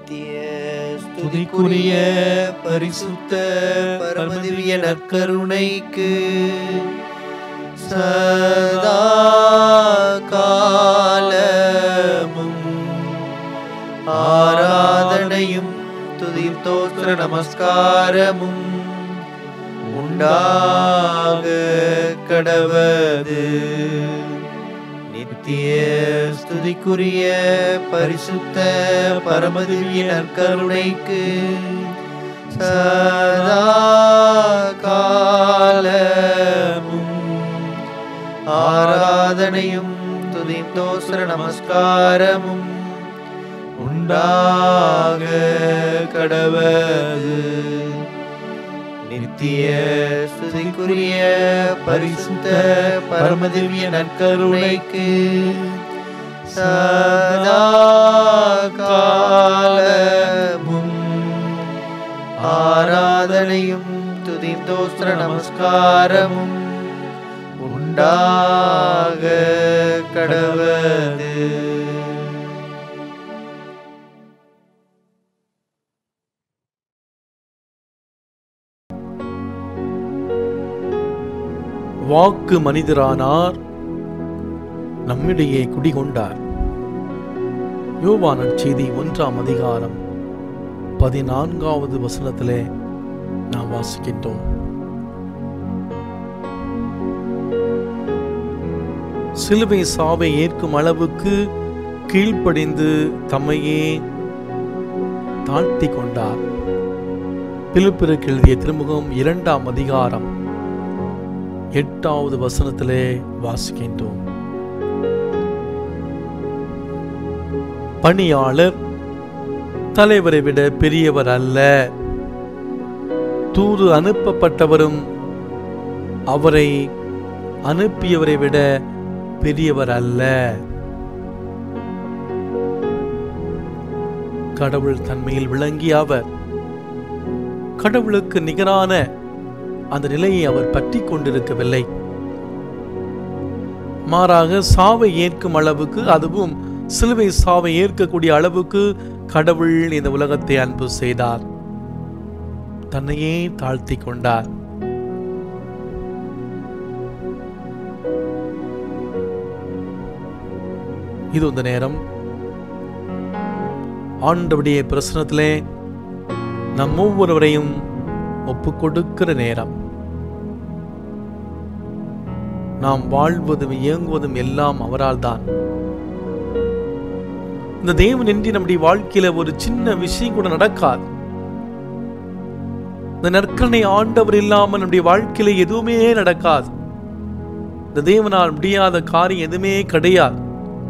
நித்திய ஸ்துதிக்குரிய பரிசுத்த பரமதிவிய நற்கருணைக்கு சதா காலமும் ஆராதனையும் துதியும் தோற்ற நமஸ்காரமும் உண்டாக கடவது நித்திய ஸ்துதிக்குரிய பரிசுத்த பரமதிவிய நற்கருணைக்கு சதா காலமும் ஆராதனையும் துதியும் தோஸ்ர நமஸ்காரமும் உண்டாக கடவது நித்திய ஸ்துதிக்குரிய பரிசுத்த பரமதிவிய நற்கருணைக்கு சதா காலமும் ஆராதனையும் துதிந்தோஸ்திர நமஸ்காரமும் உண்டாக கடவது வாக்கு மனிதரானார் நம்மிடையே குடிகொண்டார் யோவான் செய்தி ஒன்றாம் அதிகாரம் பதினான்காவது வசனத்திலே நாம் வாசிக்கின்றோம் சிலுவை சாவை ஏற்கும் அளவுக்கு கீழ்ப்படிந்து தம்மையே தாழ்த்தி கொண்டார் பிலிப்பிற்கு எழுதிய திருமுகம் இரண்டாம் அதிகாரம் எட்டாவது வசனத்திலே வாசிக்கின்றோம் பணியாளர் தலைவரை விட பெரியவர் அல்ல தூது அனுப்பப்பட்டவரும் அவரை அனுப்பியவரை விட பெரியவர் அல்ல கடவுள் தன்மையில் விளங்கிய அவர் கடவுளுக்கு நிகரான அந்த நிலையை அவர் பற்றி கொண்டிருக்கவில்லை மாறாக சாவை ஏற்கும் அளவுக்கு அதுவும் சிலுவை சாவை ஏற்கக்கூடிய அளவுக்கு கடவுள் இந்த உலகத்தை அன்பு செய்தார் தன்னையே தாழ்த்தி கொண்டார் இது இந்த நேரம் ஆண்டவுடைய பிரசனத்திலே நம் ஒவ்வொருவரையும் ஒப்பு கொடுக்கிற நேரம் நாம் வாழ்வதும் இயங்குவதும் எல்லாம் அவரால் தான் இந்த தேவன் என்று நம்முடைய வாழ்க்கையில ஒரு சின்ன விஷயம் கூட நடக்காது இந்த நற்கனை ஆண்டவர் இல்லாமல் நம்முடைய வாழ்க்கையில எதுவுமே நடக்காது இந்த தேவனால் முடியாத காரியம் எதுவுமே கிடையாது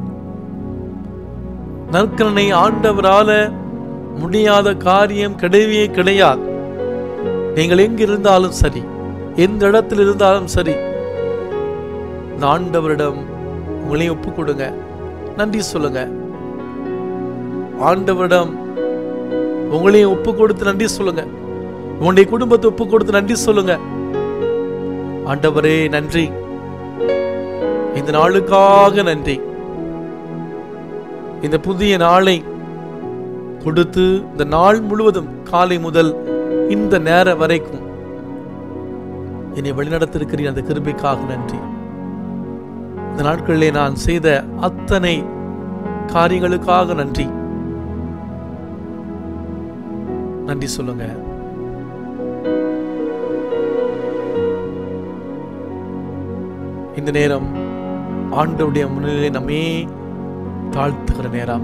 நற்கனை ஆண்டவரால முடியாத காரியம் கிடையவே கிடையாது நீங்கள் எங்க இருந்தாலும் சரி எந்த இடத்தில் இருந்தாலும் சரி இந்த ஆண்டவரிடம் உங்களையும் ஒப்பு கொடுங்க நன்றி சொல்லுங்க ஆண்டவரிடம் உங்களையும் ஒப்பு கொடுத்து நன்றி சொல்லுங்க உங்களுடைய குடும்பத்தை ஒப்பு கொடுத்து நன்றி சொல்லுங்க ஆண்டவரே நன்றி இந்த நாளுக்காக நன்றி இந்த புதிய நாளை கொடுத்து இந்த நாள் முழுவதும் காலை முதல் இந்த நேரம் வரைக்கும் என்னை வழிநடத்திருக்கிறீர் அந்த கிருபைக்காக நன்றி இந்த நாட்களிலே நான் செய்த அத்தனை காரியங்களுக்காக நன்றி நன்றி சொல்லுங்க இந்த நேரம் ஆண்டவுடைய முன்னிலை நம்மே தாழ்த்துகிற நேரம்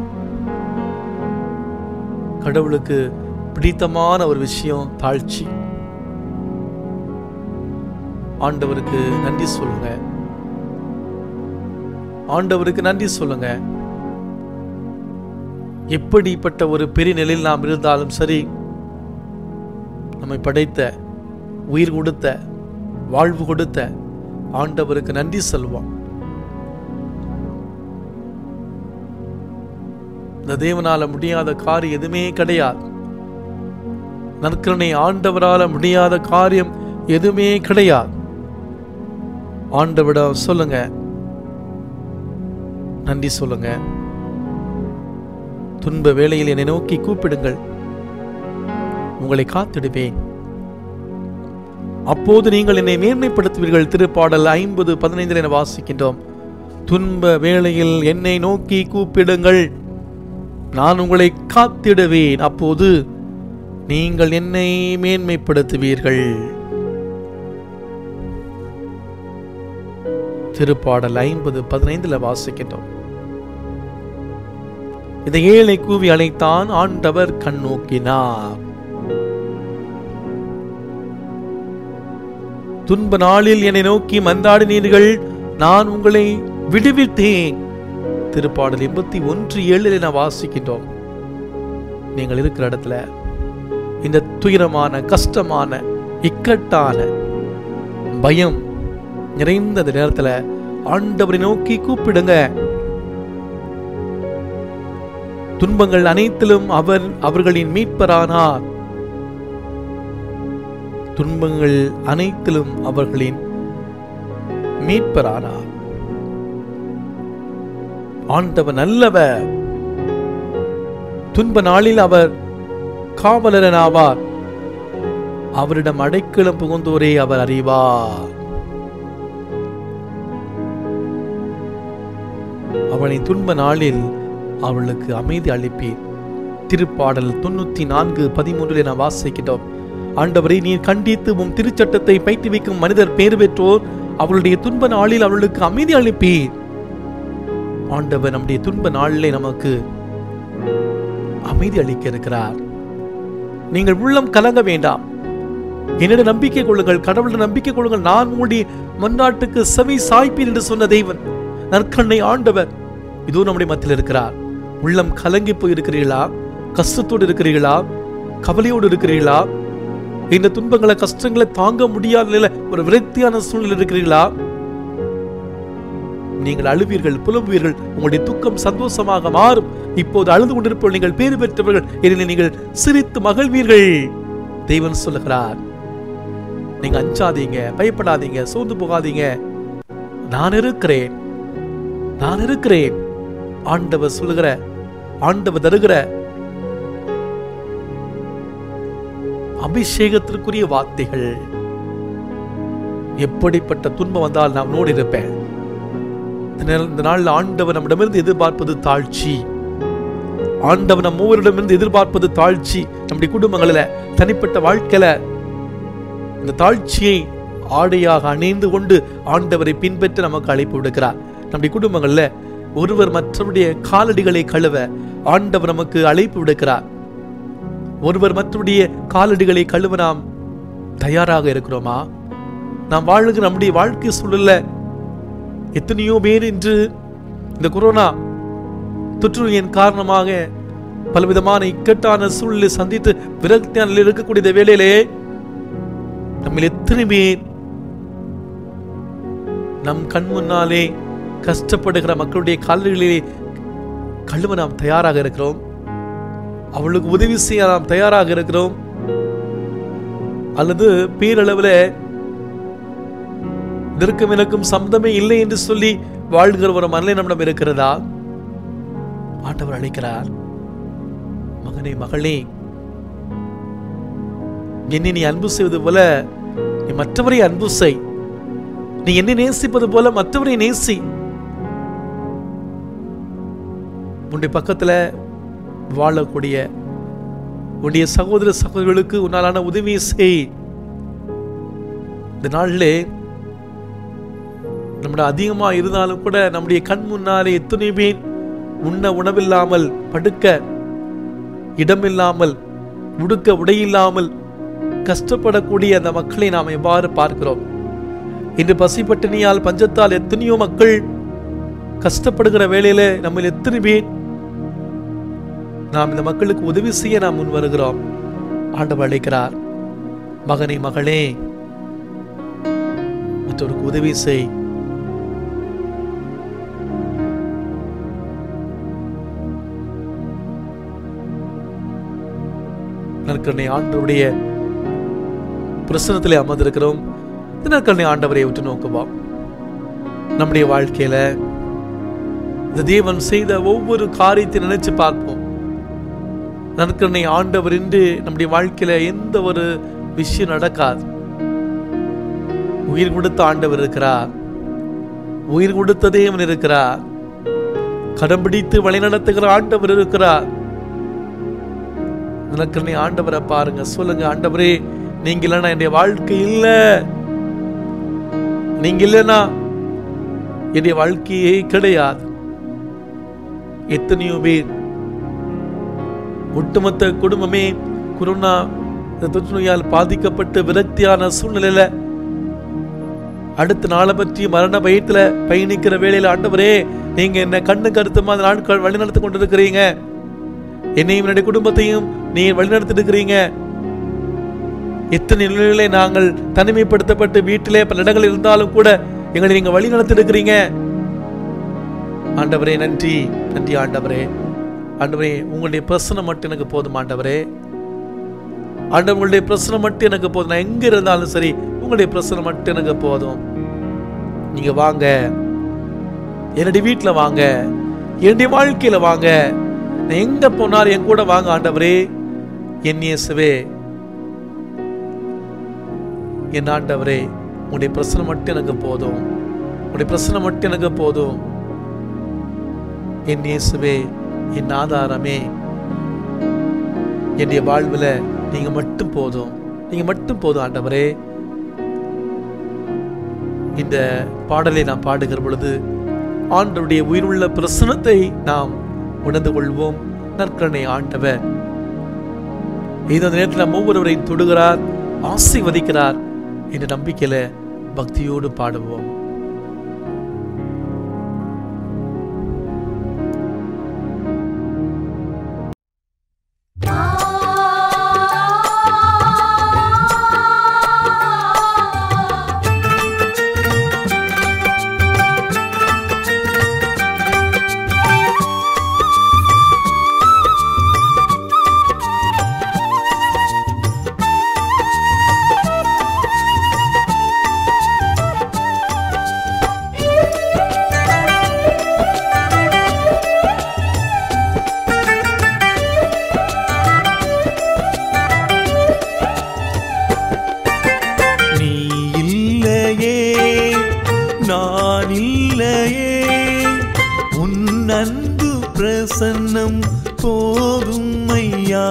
கடவுளுக்கு பிடித்தமான ஒரு விஷயம் தாழ்ச்சி ஆண்டவருக்கு நன்றி சொல்லுங்க ஆண்டவருக்கு நன்றி சொல்லுங்க எப்படிப்பட்ட ஒரு பெரிய நிலையில் நாம் இருந்தாலும் சரி நம்மை படைத்த உயிர் கொடுத்த வாழ்வு கொடுத்த ஆண்டவருக்கு நன்றி சொல்வோம் இந்த தேவனால முடியாத காரியம் எதுவுமே கிடையாது நற்கரணை ஆண்டவரால முடியாத காரியம் எதுவுமே கிடையாது ஆண்டவிடம் சொல்லுங்க நன்றி சொல்லுங்க துன்ப வேளையில் என்னை நோக்கி கூப்பிடுங்கள் உங்களை காத்திடுவேன் அப்போது நீங்கள் என்னை மேன்மைப்படுத்துவீர்கள் திருப்பாடல் ஐம்பது பதினைந்தில் என வாசிக்கின்றோம் துன்ப வேளையில் என்னை நோக்கி கூப்பிடுங்கள் நான் உங்களை காத்திடுவேன் அப்போது நீங்கள் என்னை மேன்மைப்படுத்துவீர்கள் திருப்பாடல் ஐம்பது பதினைந்துல வாசிக்கின்றோம் இந்த ஏழை கூவி அழைத்தான் ஆண்டவர் கண் நோக்கினார் துன்ப நாளில் என்னை நோக்கி மன்றாடினீர்கள் நான் உங்களை விடுவித்தேன் திருப்பாடல் எண்பத்தி ஒன்று ஏழில் நான் வாசிக்கின்றோம் நீங்கள் இருக்கிற இடத்துல இந்த துயரமான கஷ்டமான இக்கட்டான பயம் நிறைந்த இந்த நேரத்துல ஆண்டவரை நோக்கி கூப்பிடுங்க துன்பங்கள் அனைத்திலும் அவர் அவர்களின் மீட்பரானார் துன்பங்கள் அனைத்திலும் அவர்களின் மீட்பரானார் ஆண்டவர் நல்லவர் துன்ப நாளில் அவர் காவலரனாவார் அவரிடம் அடைக்கலம் புகுந்தோரே அவர் அறிவார் அவளின் துன்ப நாளில் அவளுக்கு அமைதி அளிப்பீர் திருப்பாடல் தொண்ணூத்தி நான்கு பதிமூன்றில் நாம் வாசிக்கிட்டோம் ஆண்டவரை நீர் கண்டித்து உம் திருச்சட்டத்தை பயிற்றுவிக்கும் மனிதர் பேறு பெற்றோர் அவளுடைய துன்ப நாளில் அவளுக்கு அமைதி அளிப்பீர் ஆண்டவர் நம்முடைய துன்ப நாளிலே நமக்கு அமைதி அளிக்க இருக்கிறார் நீங்கள் உள்ளம் கலங்க வேண்டாம் என்னிடம் நம்பிக்கை கொள்ளுங்கள் கடவுளிடம் நம்பிக்கை கொள்ளுங்கள் நான் உங்களுடைய மன்னாட்டுக்கு செவி சாய்ப்பீர் என்று சொன்ன தெய்வன் நற்கண்ணை ஆண்டவர் இதோ நம்முடைய மத்தியில் இருக்கிறார் உள்ளம் கலங்கி போய் இருக்கிறீர்களா கஷ்டத்தோடு இருக்கிறீர்களா கவலையோடு இருக்கிறீர்களா இந்த துன்பங்களை கஷ்டங்களை தாங்க முடியாத நிலையில ஒரு விரக்தியான சூழ்நிலை இருக்கிறீர்களா நீங்கள் அழுவீர்கள் புலம்புவீர்கள் உங்களுடைய துக்கம் சந்தோஷமாக மாறும் இப்போது அழுது கொண்டிருப்பவர்கள் நீங்கள் பேறு பெற்றவர்கள் எனில் நீங்கள் சிரித்து மகிழ்வீர்கள் தெய்வன் சொல்லுகிறார் நீங்க அஞ்சாதீங்க பயப்படாதீங்க சோர்ந்து போகாதீங்க நான் இருக்கிறேன் நான் இருக்கிறேன் ஆண்டவர் சொல்லுகிற ஆண்டவர் தருகிற அபிஷேகத்திற்குரிய வார்த்தைகள் எப்படிப்பட்ட துன்பம் வந்தால் நான் நோடி இருப்பேன் இந்த நேர- இந்த நாளில் ஆண்டவர் நம்மிடமிருந்து எதிர்பார்ப்பது தாழ்ச்சி ஆண்டவர் நம் மூவரிடமிருந்து எதிர்பார்ப்பது தாழ்ச்சி நம்முடைய குடும்பங்களில தனிப்பட்ட வாழ்க்கையில இந்த தாழ்ச்சியை ஆடையாக அணிந்து கொண்டு ஆண்டவரை பின்பற்ற நமக்கு அழைப்பு விடுக்கிறார் நம்முடைய குடும்பங்கள்ல ஒருவர் மற்றவருடைய காலடிகளை கழுவ ஆண்டவர் நமக்கு அழைப்பு விடுக்கிறார் ஒருவர் மற்றவருடைய காலடிகளை கழுவ நாம் தயாராக இருக்கிறோமா நாம் வாழுகிற நம்முடைய வாழ்க்கை சூழல்ல எத்தனையோ பேர் இன்று இந்த கொரோனா தொற்று நோயின் காரணமாக பலவிதமான இக்கட்டான சூழ்நிலை சந்தித்து விரக்தியான நிலையில் இருக்கக்கூடிய இந்த வேளையிலே நம்ம எத்தனை பேர் நம் கண் முன்னாலே கஷ்டப்படுகிற மக்களுடைய கால்களிலே கழுவ நாம் தயாராக இருக்கிறோம் அவளுக்கு உதவி செய்ய நாம் தயாராக இருக்கிறோம் அல்லது பேரளவில் இதற்கும் எனக்கும் சம்பந்தமே இல்லை என்று சொல்லி வாழ்கிற ஒரு மனநிலை நம்மிடம் இருக்கிறதா ஆண்டவர் அழைக்கிறார் மகனே மகளே என்னை நீ அன்பு செய்வது போல நீ மற்றவரை அன்பு செய் நீ என்னை நேசிப்பது போல மற்றவரை நேசி உன்னுடைய பக்கத்துல வாழக்கூடிய உன்னுடைய சகோதர சகோதரிகளுக்கு உன்னாலான உதவி செய் இந்த நாளிலே நம்முடைய அதிகமா இருந்தாலும் கூட நம்முடைய கண் முன்னாலே எத்தனை பேர் உண்ண உணவில்லாமல் படுக்க இடமில்லாமல் உடுக்க உடையில்லாமல் கஷ்டப்படக்கூடிய அந்த மக்களை நாம் எவ்வாறு பார்க்கிறோம் இன்று பசிப்பட்டினியால் பஞ்சத்தால் எத்தனையோ மக்கள் கஷ்டப்படுகிற வேளையில நம்ம எத்தனை பேர் நாம் இந்த மக்களுக்கு உதவி செய்ய நாம் முன் வருகிறோம் ஆண்டவர் அழைக்கிறார் மகனே மகளே மற்றவருக்கு உதவி செய் நற்கருணை ஆண்டவருடைய பிரசனத்திலே அமர்ந்திருக்கிறோம் இந்த நற்கருணை ஆண்டவரை உற்று நோக்குவோம் நம்முடைய வாழ்க்கையில இந்த தேவன் செய்த ஒவ்வொரு காரியத்தை நினைச்சு பார்ப்போம் நற்கருணை ஆண்டவர் என்று நம்முடைய வாழ்க்கையில எந்த ஒரு விஷயம் நடக்காது உயிர் கொடுத்த ஆண்டவர் இருக்கிறார் உயிர் கொடுத்த தேவன் இருக்கிறார் கடம் பிடித்து வழிநடத்துகிற ஆண்டவர் இருக்கிறார் நற்கருணை ஆண்டவரை பாருங்க சொல்லுங்க ஆண்டவரே நீங்க இல்லைன்னா என்னுடைய வாழ்க்கை இல்ல நீங்க இல்லைன்னா என்னுடைய வாழ்க்கையே கிடையாது எத்தனையோ பேர் ஒட்டுமொத்த குடும்பமே கொரோனா இந்த தொற்று நோயால் பாதிக்கப்பட்டு விரக்தியான சூழ்நிலையில அடுத்த நாளை பற்றி மரண பயத்துல பயணிக்கிற வேளையில ஆண்டவரே நீங்க என்ன கண்ணு கருத்துமா அந்த நாட்கள் வழிநடத்தி கொண்டிருக்கிறீங்க என்னையும் என்னுடைய குடும்பத்தையும் நீ வழிநடத்திட்டு இருக்கிறீங்க எத்தனை நிலையிலே நாங்கள் தனிமைப்படுத்தப்பட்டு வீட்டிலே பல இடங்கள் இருந்தாலும் கூட எங்களை நீங்க வழி நடத்திருக்கிறீங்க ஆண்டவரே நன்றி நன்றி ஆண்டவரே ஆண்டவரே உங்களுடைய பிரச்சனை மட்டும் எனக்கு போதும் ஆண்டவரே ஆண்டவர் உங்களுடைய பிரச்சனை மட்டும் எனக்கு போதும் நான் எங்க இருந்தாலும் சரி உங்களுடைய பிரச்சனை மட்டும் எனக்கு போதும் நீங்க வாங்க என்னுடைய வீட்டில் வாங்க என்னுடைய வாழ்க்கையில வாங்க நான் எங்க போனாலும் என் கூட வாங்க ஆண்டவரே என் இயேசுவே என் ஆண்டவரே உங்களுடைய பிரச்சனை மட்டும் எனக்கு போதும் உங்களுடைய பிரச்சனை மட்டும் எனக்கு போதும் என் இயேசுவே என் ஆதாரமே என்னுடைய வாழ்வில் நீங்க மட்டும் போதும் நீங்க மட்டும் போதும் ஆண்டவரே இந்த பாடலை நாம் பாடுகிற பொழுது ஆண்டவருடைய உயிருள்ள பிரசனத்தை நாம் உணர்ந்து கொள்வோம் நற்கரணை ஆண்டவர் இந்த நேரத்தில் நம்ம ஒவ்வொருவரையும் தொடுகிறார் ஆசீர்வதிக்கிறார் என்ற நம்பிக்கையில பக்தியோடு பாடுவோம் நீ இல்லையே நான் இல்லையே உன் அன்பு பிரசன்னம் போதும் ஐயா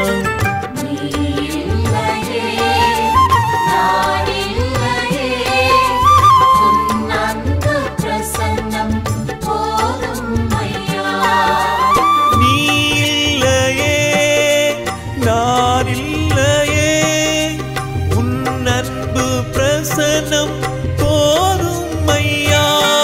நீ இல்லையே நான் இல்லையே உன் அன்பு பிரசன்னம் போதும் ஐயா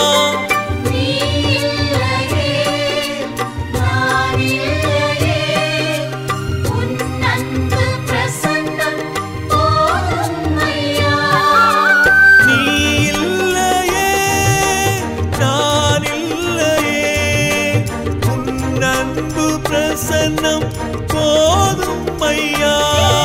நீ இல்லையே நான் இல்லையே உன் அன்பு பிரசன்னம் போதும் ஐயா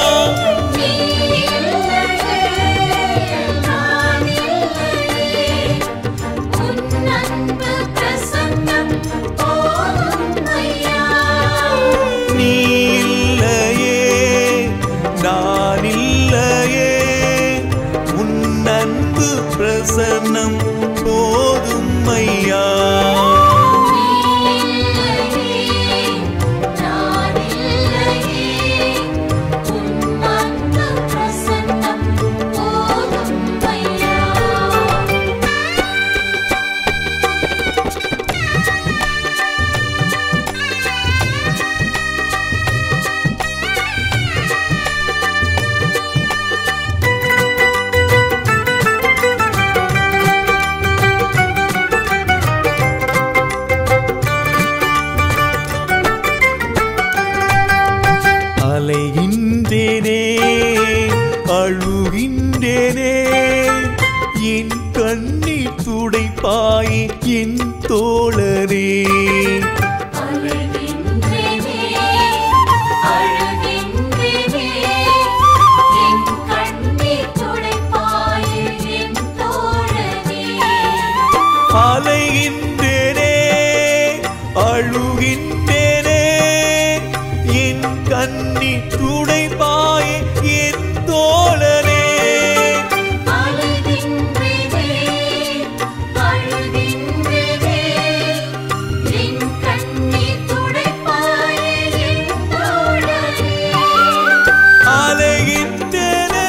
நீ இல்லையே நான் இல்லையே உன் அன்பு பிரசன்னம் போதும் ஐயா அலைகின்றேனே அழுகின்றேனே என் கண்ணீர் துடைப்பாய் என் தோழரே அலைகின்றேனே அழுகின்றேனே என் கண்ணி துடைப்பாயே என் தோழனே அழுகின்றேனே அழுகின்றேனே என் கண்ணீர் துடைப்பாயே என் தோழனே அலைகின்றனே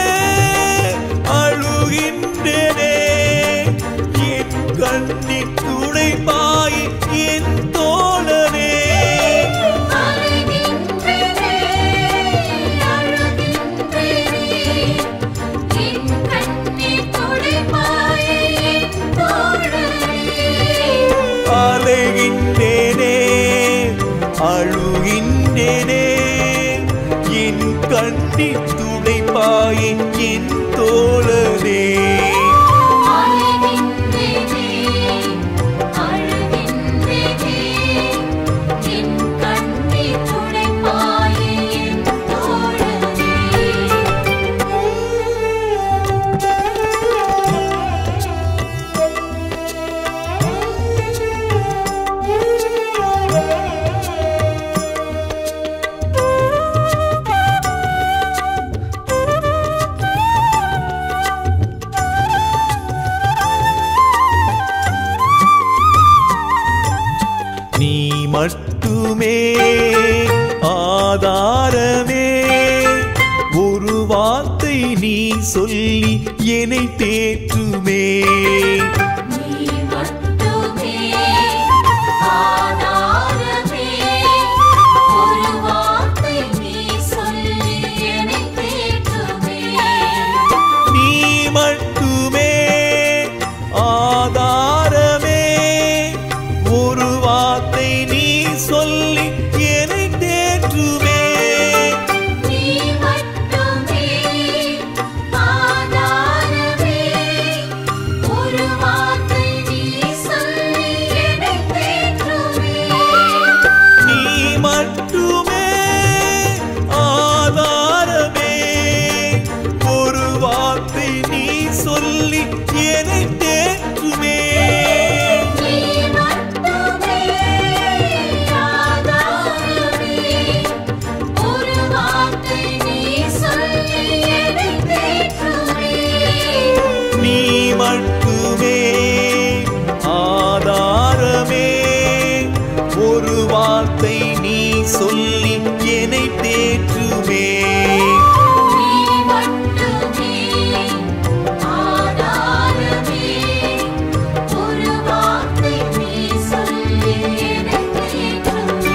அழுகின்றனே என் கண்ணி துடைப்பாயே என் தோழனே அழுகின்றேனே அழுகின்றேனே என் கண்ணீர் துடைப்பாயே என் தோழனே அலைகின்றேனே அழுகின்றேனே என் கண்ணி துடைப்பாயே என் தோழனே அழுகின்றேனே அழுகின்றேனே என் கண்ணீர் துடைப்பாயே என் தோழனே நீ மட்டுமே ஆதாரமே ஒரு வார்த்தை நீ சொல்லி என்னை தேற்றுமே நீ மட்டுமே ஆதாரமே ஒரு வார்த்தை நீ சொல்லி என்னை தேற்றுமே நீ மட்டுமே ஆதாரமே ஒரு வார்த்தை நீ சொல்லி என்னை தேற்றுமே நீ மட்டுமே ஆதாரமே ஒரு வார்த்தை நீ சொல்லி என்னை தேற்றுமே நீ மட்டுமே ஆதாரமே ஒரு வார்த்தை நீ சொல்லி என்னை தேற்றுமே நீ மட்டுமே ஆதாரமே ஒரு வார்த்தை நீ சொல்லி என்னை தேற்றுமே நீ மட்டுமே ஆதாரமே ஒரு வார்த்தை நீ சொல்லி என்னை தேற்றுமே நீ மட்டுமே ஆதாரமே ஒரு வார்த்தை நீ சொல்லி என்னை தேற்றுமே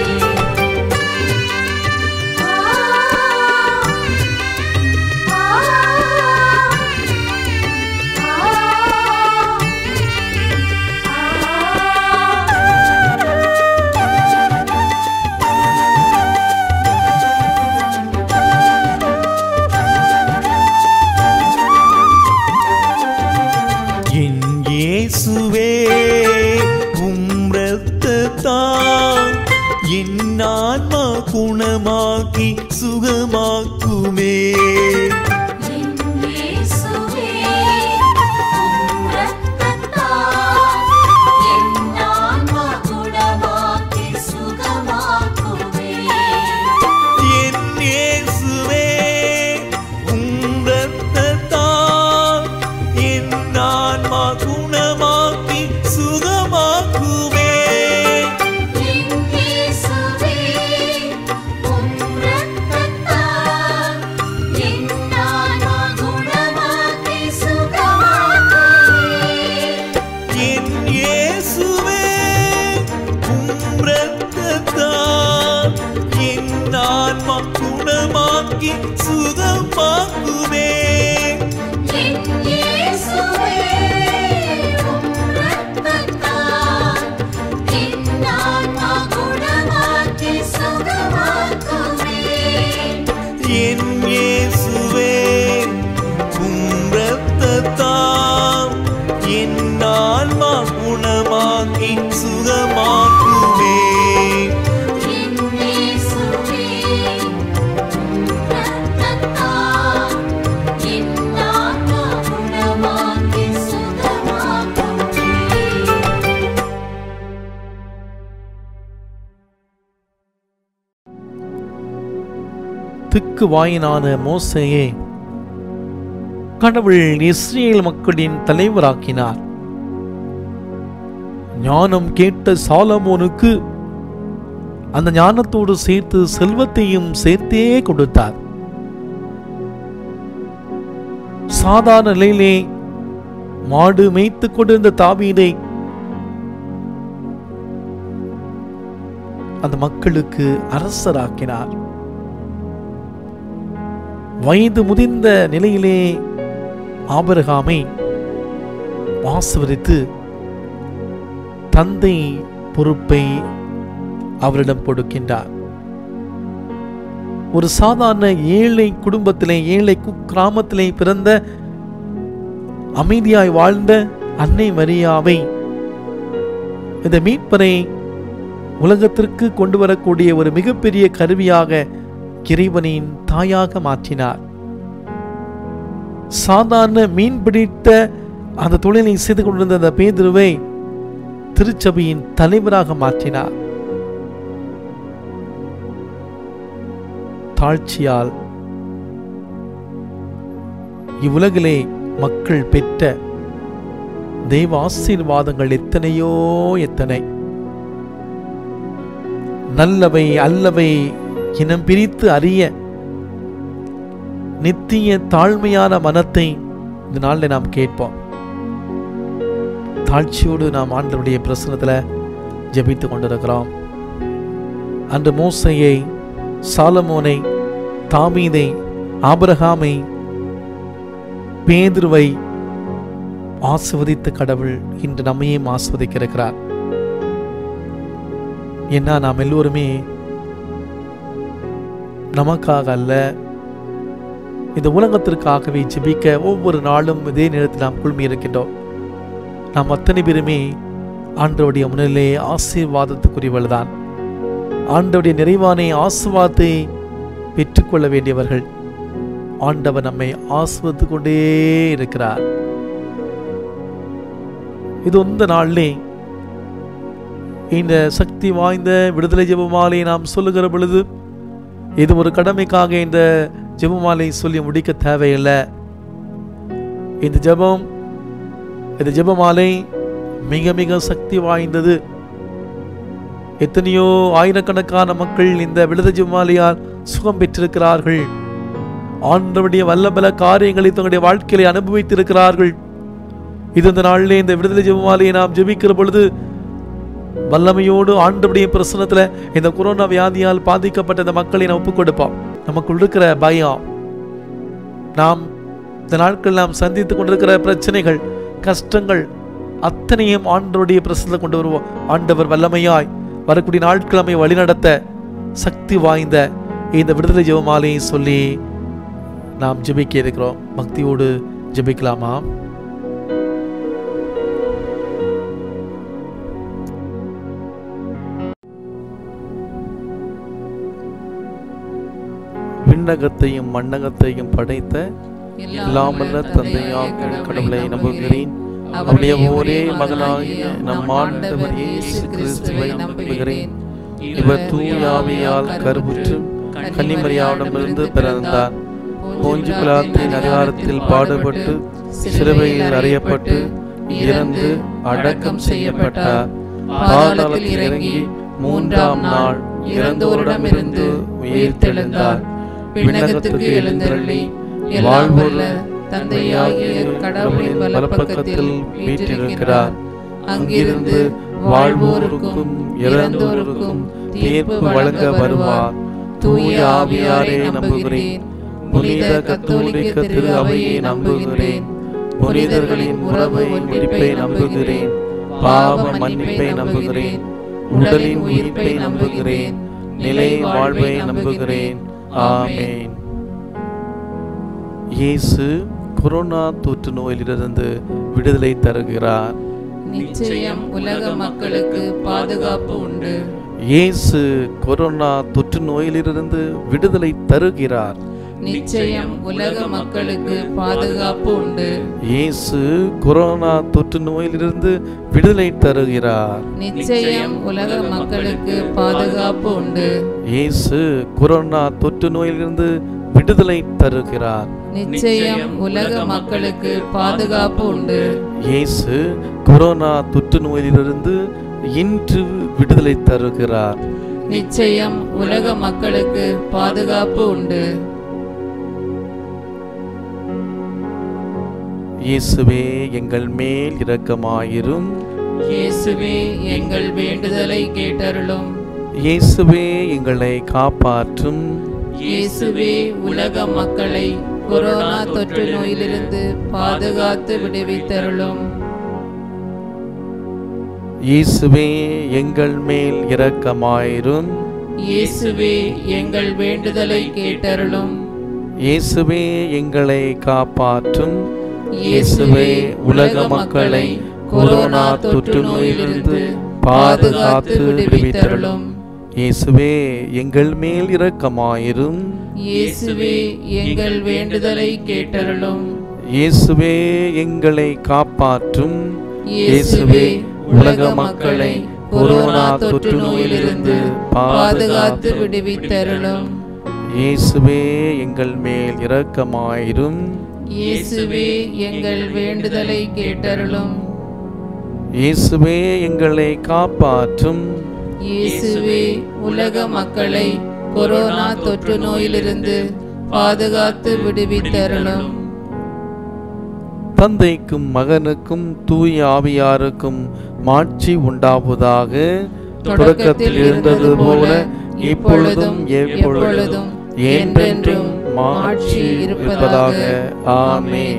என் இயேசுவே உம் இரத்தத்தால் என் ஆன்மா குணமாக்கி சுகமாக்குமே என் இயேசுவே உம் இரத்தத்தால் என் ஆன்மா குணமாக்கி சுகமாக்குமே என் இயேசுவே உம் இரத்தத்தால் என் ஆன்மா குணமாக்கி சுகமாக்குமே என் இயேசுவே உம் இரத்தத்தால் என் ஆன்மா குணமாக்கி சுகமாக்குமே என் இயேசுவே உம் இரத்தத்தால் என் ஆன்மா குணமாக்கி சுகமாக்குமே என் இயேசுவே உம் இரத்தத்தால் என் ஆன்மா குணமாக்கி சுகமாக்குமே என் இயேசுவே உம் இரத்தத்தால் என் ஆன்மா குணமாக்கி சுகமாக்குமே என் இயேசுவே உம் இரத்தத்தால் என் ஆன்மா குணமாக்கி சுகமாக்குமே திக்கு வாயினான மோசையே கடவுள் இஸ்ரேல் மக்களின் தலைவராக்கினார் ஞானம் கேட்ட சாலமோனுக்கு அந்த ஞானத்தோடு சேர்த்து செல்வத்தையும் சேர்த்தே கொடுத்தார் சாதாரண நிலையிலே மாடு மேய்த்து கொண்டிருந்த தாவீதை அந்த மக்களுக்கு அரசராக்கினார் வயது முதிர்ந்த நிலையிலே ஆபரகாமை ஆசீர்வதித்து தந்தை பொறுப்பை அவரிடம் கொடுக்கின்றார் ஒரு சாதாரண ஏழை குடும்பத்திலே ஏழை குக்கிராமத்திலே பிறந்த அமைதியாய் வாழ்ந்த அன்னை மரியாவை இந்த மீட்பரை உலகத்திற்கு கொண்டு வரக்கூடிய ஒரு மிகப்பெரிய கருவியாக இறைவனின் தாயாக மாற்றினார் சாதாரண மீன் பிடித்த அந்த தொழிலை செய்து கொண்டிருந்த அந்த பேதுருவை திருச்சபையின் தலைவராக மாற்றினார் தாழ்ச்சியால் இவ்வுலகிலே மக்கள் பெற்ற தெய்வ ஆசீர்வாதங்கள் எத்தனையோ எத்தனை நல்லவை அல்லவை இனம் பிரித்து அறிய நித்திய தாழ்மையான மனத்தை இந்த நாளில் நாம் கேட்போம் தாழ்ச்சியோடு நாம் ஆண்டவருடைய பிரசனத்துல ஜெபித்து கொண்டிருக்கிறோம் அன்று மோசையை சாலமோனை தாமீதை ஆபிரகாமை பேதுருவை ஆசிர்வதித்த கடவுள் இன்று நம்மையும் ஆஸ்வதிக்க இருக்கிறார் ஏன்னா நாம் எல்லோருமே நமக்காக அல்ல இந்த உலகத்திற்காகவே ஜெபிக்க ஒவ்வொரு நாளும் இதே நேரத்தில் நாம் குழுமி இருக்கின்றோம் நாம் அத்தனை பேருமே ஆண்டவருடைய முன்னிலே ஆசீர்வாதத்துக்குரியவள் தான் ஆண்டவருடைய நிறைவான ஆசீர்வாதத்தை பெற்றுக்கொள்ள வேண்டியவர்கள் ஆண்டவர் நம்மை ஆஸ்வதித்து கொண்டே இருக்கிறார் இது இந்த நாளிலே இந்த சக்தி வாய்ந்த விடுதலை ஜெபமாலை நாம் சொல்லுகிற பொழுது இது ஒரு கடமைக்காக இந்த ஜெபமாலை சொல்லி முடிக்க தேவையில்லை இந்த ஜெபம் இந்த ஜெபமாலை மிக மிக சக்தி வாய்ந்தது எத்தனையோ ஆயிரக்கணக்கான மக்கள் இந்த விடுதலை ஜெபமாலையால் சுகம் பெற்றிருக்கிறார்கள் ஆண்டவருடைய வல்லபல காரியங்களை தங்களுடைய வாழ்க்கையில அனுபவித்திருக்கிறார்கள் இது இந்த நாளிலே இந்த விடுதலை ஜெபமாலையை நாம் ஜெபிக்கிற பொழுது வல்லமையோடு ஆண்டவருடைய பிரசனத்துல இந்த கொரோனா வியாதியால் பாதிக்கப்பட்ட இந்த மக்களை நாம் ஒப்புக் கொடுப்போம் நமக்குள் இருக்கிற பயம் நாம் இந்த நாட்கள் நாம் சந்தித்துக் கொண்டிருக்கிற பிரச்சனைகள் கஷ்டங்கள் அத்தனையும் ஆண்டவருடைய பிரசனத்தை கொண்டு வருவோம் ஆண்டவர் வல்லமையாய் வரக்கூடிய நாட்கிழமை வழிநடத்த சக்தி வாய்ந்த இந்த விடுதலை ஜெபமாலையை சொல்லி நாம் ஜெபிக்க இருக்கிறோம் பக்தியோடு ஜெபிக்கலாமா விண்ணகத்தையும் மண்ணகத்தையும் படைத்த இல்லாமல்ல தந்தையாக கடவுளை நம்புகிறேன் அவருடைய ஒரே மகனாகிய நம் ஆண்டவர் இயேசு கிறிஸ்துவை நம்புகிறேன் இவர் தூயாவியால் கருவுற்று கன்னிமரியாவிடமிருந்து பிறந்தார் போஞ்சு பிலாத்தின் அதிகாரத்தில் பாடுபட்டு சிலுவையில் அறியப்பட்டு இறந்து அடக்கம் செய்யப்பட்டார் பாதாளத்தில் இறங்கி மூன்றாம் நாள் இறந்தோரிடமிருந்து உயிர்த்தெழுந்தார் விண்ணகத்துக்கு எழுந்தருளி வாழ்வுள்ள தந்தையாகிய கடவுளின் வலப்பக்கத்தில் வீற்றிருக்கிறார் அங்கிருந்து வாழ்வோருக்கும் இறந்தோருக்கும் தீர்ப்பு வழங்க வருவார் தூய ஆவியாரே நம்புகிறேன் புனித கத்தோலிக்க திரு அவையை நம்புகிறேன் புனிதர்களின் உறவை முடிப்பை நம்புகிறேன் பாவ மன்னிப்பை நம்புகிறேன் உடலின் உயிர்ப்பை நம்புகிறேன் நிலை வாழ்வை நம்புகிறேன் ஆமென் இயேசு கொரோனா தொற்று நோயிலிருந்து விடுதலை தருகிறார் நிச்சயம் உலக மக்களுக்கு பாதுகாப்பு உண்டு இயேசு கொரோனா தொற்று நோயிலிருந்து விடுதலை தருகிறார் நிச்சயம் உலக மக்களுக்கு பாதுகாப்பு உண்டு இயேசு கொரோனா தொற்று நோயிலிருந்து விடுதலை தருகிறார் நிச்சயம் உலக மக்களுக்கு பாதுகாப்பு உண்டு இயேசு கொரோனா தொற்று நோயிலிருந்து விடுதலை தருகிறார் நிச்சயம் உலக மக்களுக்கு பாதுகாப்பு உண்டு இயேசு கொரோனா தொற்று நோயிலிருந்து இன்று விடுதலை தருகிறார் நிச்சயம் உலக மக்களுக்கு பாதுகாப்பு உண்டு இயேசுவே எங்கள் மேல் இரக்கமாயிரும் இயேசுவே எங்கள் வேண்டுதலை கேட்டருளும் இயேசுவே எங்களை காப்பாற்றும் இயேசுவே உலக மக்களை கொரோனா தொற்று நோயிலிருந்து பாதுகாத்து விடுவித்தருளும் இயேசுவே எங்கள் மேல் இரக்கமாயிரும் இயேசுவே எங்கள் வேண்டுதலை கேட்டருளும் இயேசுவே எங்களை காப்பாற்றும் இயேசுவே உலக மக்களை கொரோனா தொற்று நோயிலிருந்து பாதுகாத்து விடுவித்தருளும் இயேசுவே எங்கள் மேல் இரக்கமாயிரும் இயேசுவே எங்கள் வேண்டுதலை கேட்டருளும் இயேசுவே எங்களை காப்பாற்றும் இயேசுவே உலக மக்களை கொரோனா தொற்று நோயிலிருந்து பாதுகாத்து விடுவித்தருளும் இயேசுவே எங்கள் மேல் இரக்கமாயிரும் இயேசுவே எங்கள் வேண்டுதலை கேட்டருளும் இயேசுவே எங்களை காப்பாற்றும் இயேசுவே உலக மக்களை கொரோனா தொற்று நோயிலிருந்து பாதுகாத்து விடுவித்தருளும் தந்தைக்கும் மகனுக்கும் தூய ஆவியாருக்கும் மாட்சி உண்டாவதாக தொடக்கத்தில் இருந்தது போல இப்பொழுதும் எப்பொழுதும் என்றென்றும் மாட்சி இருப்பதாக ஆமென்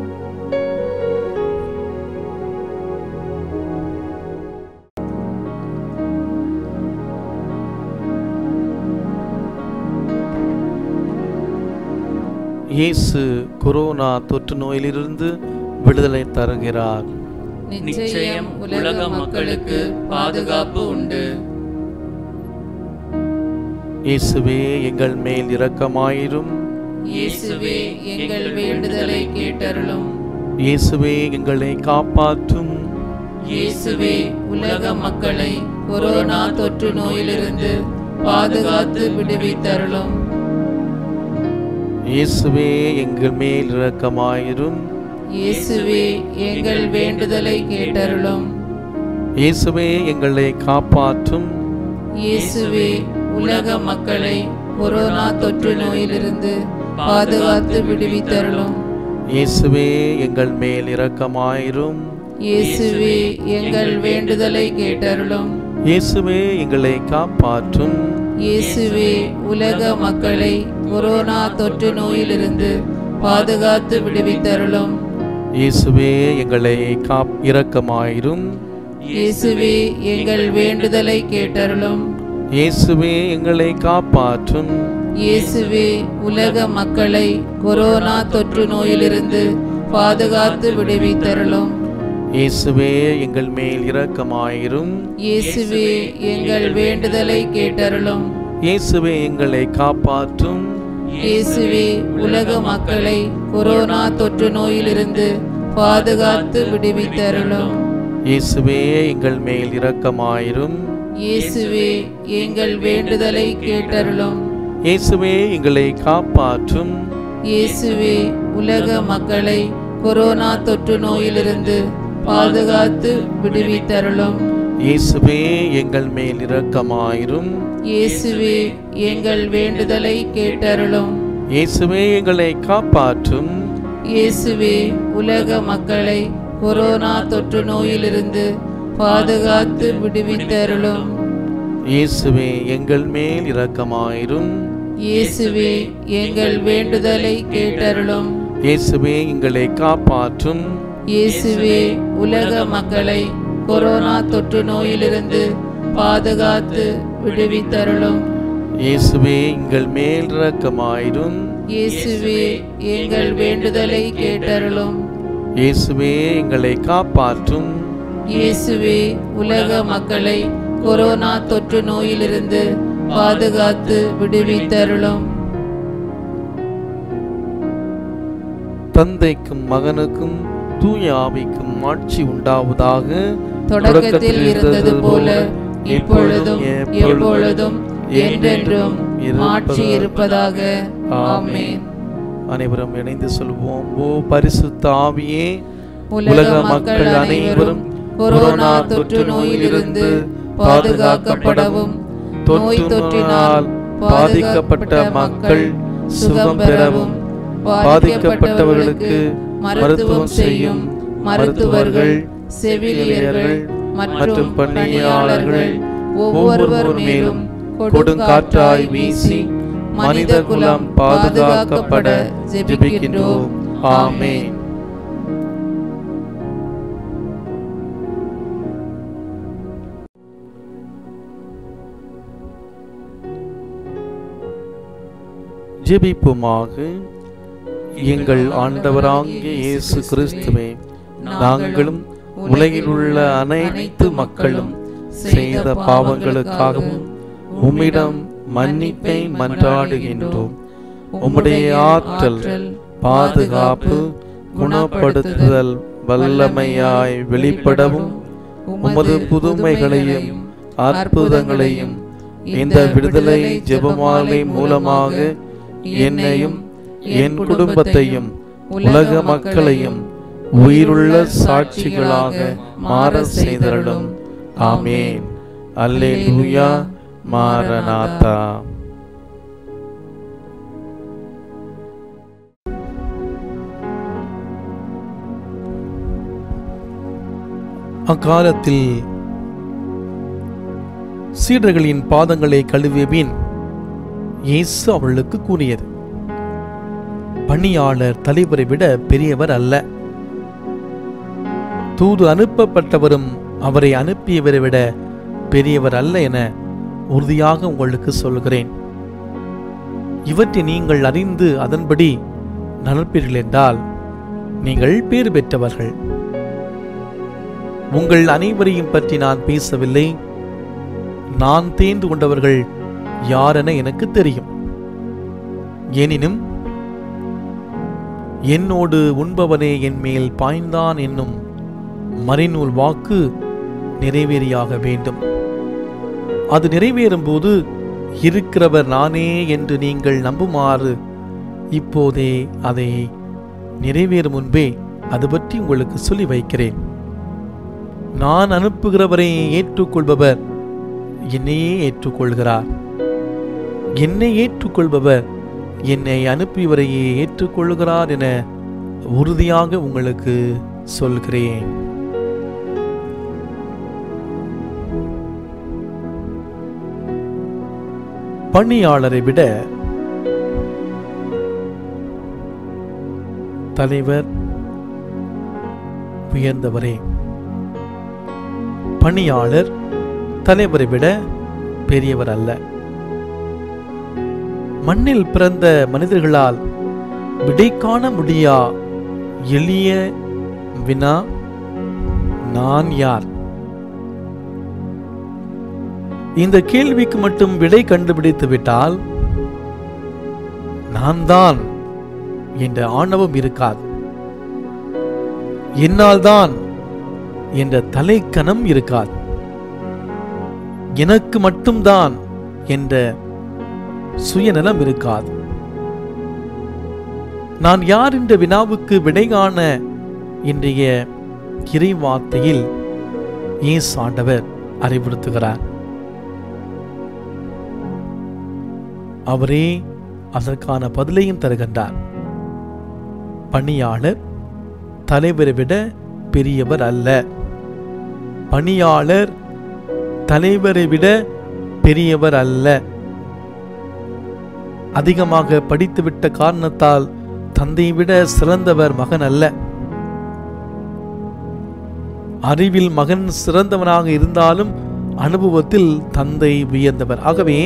இயேசு கொரோனா தொற்று நோயிலிருந்து விடுதலை தருகிறார் நிச்சயம் உலக மக்களுக்கு பாதுகாப்பு உண்டு இயேசுவே எங்கள் மேல் இரக்கமாயிரும் இயேசுவே எங்கள் வேண்டுதலை கேட்டருளும் இயேசுவே எங்களை காப்பாற்றும் இயேசுவே உலக மக்களை கொரோனா தொற்று நோயிலிருந்து பாதுகாத்து விடுவித்தருளும் இயேசுவே எங்கள் மேல் இரக்கமாயிரும் இயேசுவே எங்கள் வேண்டுதலை கேட்டருளும் இயேசுவே எங்களை காப்பாற்றும் இயேசுவே உலக மக்களை கொரோனா தொற்று நோயிலிருந்து பாதுகாத்து விடுவித்தருளும் இயேசுவே எங்கள் மேல் இரக்கமாயிரும் இயேசுவே எங்கள் வேண்டுதலை கேட்டருளும் இயேசுவே எங்களை காப்பாற்றும் இயேசுவே உலக மக்களை கொரோனா தொற்று நோயிலிருந்து பாதுகாத்து விடுவித்தருளும் இயேசுவே எங்களை காப் இரக்கமாயிரும் இயேசுவே எங்கள் வேண்டுதலை கேட்டருளும் இயேசுவே எங்களை காப்பாற்றும் இயேசுவே உலக மக்களை கொரோனா தொற்று நோயிலிருந்து பாதுகாத்து விடுவித்தருளும் இயேசுவே எங்கள் மேல் இரக்கமாயிரும் இயேசுவே எங்கள் வேண்டுதலை கேட்டருளும் இயேசுவே எங்களை காப்பாற்றும் இயேசுவே உலக மக்களை கொரோனா தொற்று நோயிலிருந்து பாதுகாத்து விடுவித்தருளும் இயேசுவே எங்கள் மேல் இரக்கமாயிரும் இயேசுவே எங்கள் வேண்டுதலை கேட்டருளும் இயேசுவே எங்களை காப்பாற்றும் இயேசுவே உலக மக்களை கொரோனா தொற்று நோயிலிருந்து பாதுகாத்து விடுவித்தருளும் இயேசுவே எங்கள் மேல் இரக்கமாயிரும் இயேசுவே எங்கள் வேண்டுதலை கேட்டருளும் இயேசுவே எங்களை காப்பாற்றும் இயேசுவே உலக மக்களை கொரோனா தொற்று நோயிலிருந்து பாதுகாத்து விடுவித்தருளும் இயேசுவே எங்கள் மேல் இரக்கமாயிரும் இயேசுவே எங்கள் வேண்டுதலை கேட்டருளும் இயேசுவே எங்களை காப்பாற்றும் இயேசுவே உலக மக்களை கொரோனா தொற்று நோயிலிருந்து பாதுகாத்து விடுவித்தருளும் இயேசுவே எங்கள் மேல் இரக்கமாயிரும் இயேசுவே எங்கள் வேண்டுதலை கேட்டருளும் இயேசுவே எங்களை காப்பாற்றும் இயேசுவே உலக மக்களை கொரோனா தொற்று நோயிலிருந்து பாதுகாத்து விடுவித்தருளும் தந்தைக்கும் மகனுக்கும் தூய ஆவிக்கும் ஆட்சி உண்டாவதாக தொடக்கத்தில் இருந்தது போல இப்பொழுதும் எப்பொழுதும் என்றென்றும் ஆட்சி இருப்பதாக ஆமென் அனைவரும் இணைந்து சொல்வோம் ஓ பரிசுத்த ஆவியே உலக மக்கள் அனைவரும் கொரோனா தொற்று நோயிலிருந்து பாதுகாக்கப்படவும் நோய் தொற்றினால் பாதிக்கப்பட்ட மக்கள் சுகம் பெறவும் பாதிக்கப்பட்டவர்களுக்கு மருத்துவம் செய்யும் மருத்துவர்கள் செவிலியர்கள் மற்றும் பணியாளர்கள் ஒவ்வொருவர் மேலும் கொடுங்காற்றாய் வீசி மனித குலம் பாதுகாக்கப்பட ஜெபிக்கின்றோம் ஆமென் ஜெபிப்புமாக எங்கள் ஆண்டவராகிய இயேசு கிறிஸ்துவே நாங்களும் உலகில் உள்ள அனைத்து மக்களும் செய்த பாவங்களுக்காகவும் உம்மிடம் மன்னிப்பை மன்றாடுகின்றோம் உம்முடைய ஆற்றல் பாதுகாப்பு குணப்படுத்துதல் வல்லமையாய் வெளிப்படவும் உமது புதுமைகளையும் அற்புதங்களையும் இந்த விடுதலை ஜெபமாலை மூலமாக என்னையும் என் குடும்பத்தையும் உலக மக்களையும் உயிருள்ள சாட்சிகளாக மாற செய்தருளும் ஆமேன் அல்லேலூயா மாரநாதா அக்காலத்தில் சீடர்களின் பாதங்களை கழுவிய பின் இயேசு அவர்களுக்கு கூறியது பணியாளர் தலைவரை விட பெரியவர் அல்ல தூது அனுப்பப்பட்டவரும் அவரை அனுப்பியவரை விட பெரியவர் அல்ல என உறுதியாக உங்களுக்கு சொல்கிறேன் இவற்றை நீங்கள் அறிந்து அதன்படி நடப்பீர்கள் என்றால் நீங்கள் பேறு பெற்றவர்கள் உங்கள் அனைவரையும் பற்றி நான் பேசவில்லை நான் தேர்ந்து கொண்டவர்கள் யாரென எனக்கு தெரியும் எனினும் என்னோடு உண்பவனே என் மேல் பாய்ந்தான் என்னும் மறைநூல் வாக்கு நிறைவேறியாக வேண்டும் அது நிறைவேறும் போது இருக்கிறவர் நானே என்று நீங்கள் நம்புமாறு இப்போதே அதை நிறைவேறும் முன்பே அது பற்றி உங்களுக்கு சொல்லி வைக்கிறேன் நான் அனுப்புகிறவரை ஏற்றுக்கொள்பவர் என்னையே ஏற்றுக்கொள்கிறார் என்னை ஏற்றுக்கொள்பவர் என்னை அனுப்பியவரையே ஏற்றுக்கொள்கிறார் என உறுதியாக உங்களுக்கு சொல்கிறேன் பணியாளரை விட தலைவர் உயர்ந்தவரே பணியாளர் தலைவரை விட பெரியவர் அல்ல மண்ணில் பிறந்த மனிதர்களால் விடை காண முடியா எளிய வினா நான் யார் இந்த கேள்விக்கு மட்டும் விடை கண்டுபிடித்து விட்டால் நான் தான் என்ற ஆணவம் இருக்காது என்னால் தான் என்ற தலைக்கணம் இருக்காது எனக்கு மட்டும்தான் என்ற சுயநலம் இருக்காது நான் யார் என்ற வினாவுக்கு விடை காண இன்றைய இறைவார்த்தையில் இயேசு ஆண்டவர் அறிவுறுத்துகிறார் அவரே அதற்கான பதிலையும் தருகின்றார் பணியாளர் தலைவரை விட பெரியவர் அல்ல பணியாளர் தலைவரை விட பெரியவர் அல்ல அதிகமாக படித்துவிட்ட காரணத்தால் தந்தை விட சிறந்தவர் மகன் அல்ல அறிவில் மகன் சிறந்தவனாக இருந்தாலும் அனுபவத்தில் தந்தை உயர்ந்தவர் ஆகவே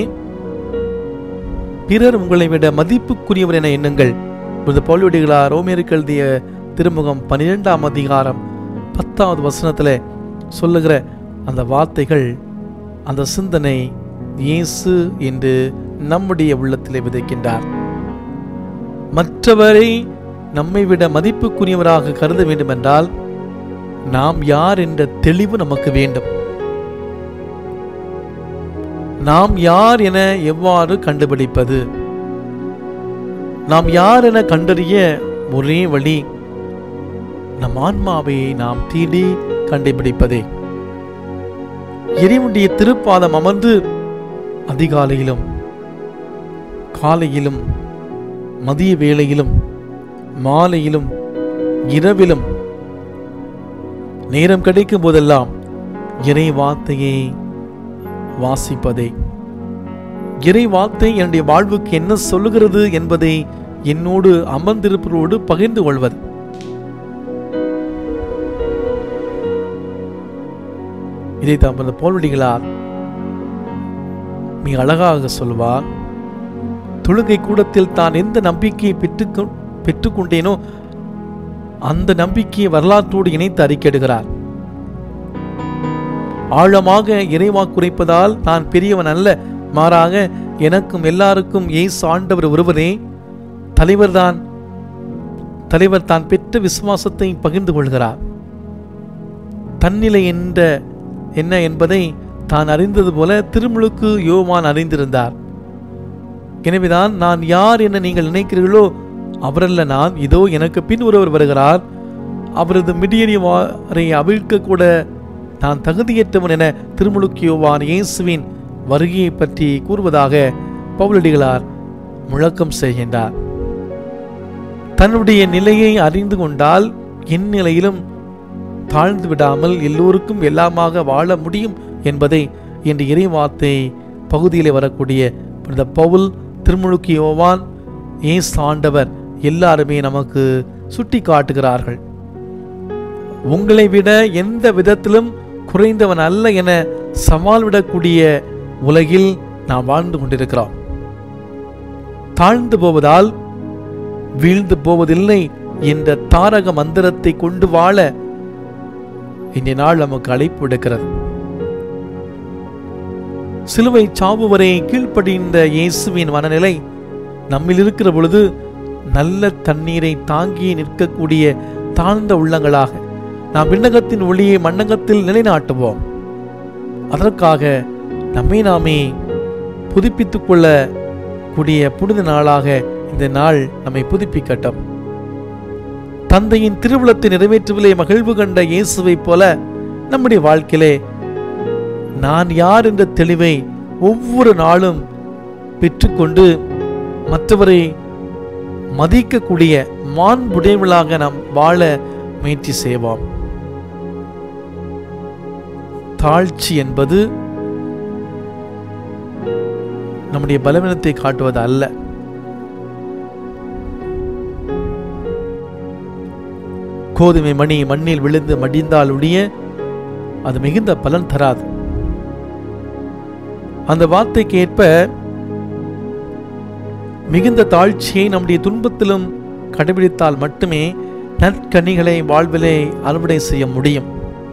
பிறர் உங்களை விட மதிப்புக்குரியவர் என எண்ணுங்கள் இந்த பவுலுடைகளா ரோமேருக்கு எழுதிய திருமுகம் பன்னிரெண்டாம் அதிகாரம் பத்தாவது வசனத்துல சொல்லுகிற அந்த வார்த்தைகள் அந்த சிந்தனை இயேசு என்று நம்முடைய உள்ளத்திலே விதைக்கின்றார் மற்றவரை நம்மை விட மதிப்புக்குரியவராக கருத வேண்டுமென்றால் நாம் யார் என்ற தெளிவு நமக்கு வேண்டும் நாம் யார் என எவ்வாறு கண்டுபிடிப்பது நாம் யார் என கண்டறிய ஒரே வழி நம் ஆன்மாவை நாம் தேடி கண்டுபிடிப்பதே இறைவனுடைய திருப்பாதம் அமர்ந்து அதிகாலையிலும் காலையிலும் மதிய வேளையிலும் மாலையிலும் இரவிலும் நேரம் கிடைக்கும் போதெல்லாம் இறை வார்த்தையை வாசிப்பதே இறை வார்த்தை என்னுடைய வாழ்வுக்கு என்ன சொல்லுகிறது என்பதை என்னோடு அமர்ந்திருப்பவரோடு பகிர்ந்து கொள்வது இதை தமது போல்வடிகளார் மிக அழகாக சொல்வார் தொழுகை கூடத்தில் தான் எந்த நம்பிக்கையை பெற்று பெற்றுக்கொண்டேனோ அந்த நம்பிக்கையை வரலாற்றோடு இணைத்து அறிக்கையிடுகிறார் ஆழமாக இறைவா குறைப்பதால் நான் பெரியவன் அல்ல மாறாக எனக்கும் எல்லாருக்கும் ஏசு ஆண்டவர் ஒருவரே தலைவர்தான் தலைவர் தான் பெற்ற விசுவாசத்தை பகிர்ந்து கொள்கிறார் தன்னிலை என்ற என்ன என்பதை தான் அறிந்தது போல திருமுழுக்கு யோவான் அறிந்திருந்தார் எனவேதான் நான் யார் என நீங்கள் நினைக்கிறீர்களோ அவரல்ல நான் இதோ எனக்கு பின் ஒருவர் வருகிறார் அவரது மிடியறிவாரை அவிழ்க்க கூட நான் தகுதியற்றவன் என திருமுழுக்கு யோவான் இயேசுவின் வருகையை பற்றி கூறுவதாக பவுலடிகளார் முழக்கம் செய்கின்றார் தன்னுடைய நிலையை அறிந்து கொண்டால் என் நிலையிலும் தாழ்ந்து விடாமல் எல்லோருக்கும் எல்லாமாக வாழ முடியும் என்பதை இன்று இறைவார்த்தை பகுதியிலே வரக்கூடிய புனித பவுல் திருமுழுக்கு யோவான் ஏசு ஆண்டவர் எல்லாருமே நமக்கு சுட்டி காட்டுகிறார்கள் உங்களை விட எந்த விதத்திலும் குறைந்தவன் அல்ல என சவால் விடக்கூடிய உலகில் நாம் வாழ்ந்து கொண்டிருக்கிறோம் தாழ்ந்து போவதால் வீழ்ந்து போவதில்லை என்ற தாரக மந்திரத்தை கொண்டு வாழ இன்றைய நாள் நமக்கு அழைப்பு விடுக்கிறது சிலுவை சாவு வரை கீழ்ப்படிந்த இயேசுவின் மனநிலை நம்மில் இருக்கிற பொழுது நல்ல தண்ணீரை தாங்கி நிற்கக்கூடிய தாழ்ந்த உள்ளங்களாக நாம் விண்ணகத்தின் ஒளியை மண்ணகத்தில் நிலைநாட்டுவோம் அதற்காக நம்மை நாமே புதுப்பித்துக் கொள்ள கூடிய புனித நாளாக இந்த நாள் நம்மை புதுப்பிக்கட்டும் தந்தையின் திருவிழத்தை நிறைவேற்றுவதிலே மகிழ்வு கண்ட இயேசுவைப் போல நம்முடைய வாழ்க்கையிலே நான் யார் என்ற தெளிவை ஒவ்வொரு நாளும் பெற்றுக்கொண்டு மற்றவரை மதிக்கக்கூடிய மாண்புடையவளாக நாம் வாழ முயற்சி செய்வோம் தாழ்ச்சி என்பது நம்முடைய பலவீனத்தை காட்டுவது அல்ல கோதுமை மணி மண்ணில் விழுந்து மடிந்தால் ஒழிய அது மிகுந்த பலன் தராது அந்த வார்த்தைக்கு ஏற்ப மிகுந்த தாழ்ச்சியை நம்முடைய துன்பத்திலும் கடைபிடித்தால் மட்டுமே நற்கனிகளை வாழ்விலே அறுவடை செய்ய முடியும்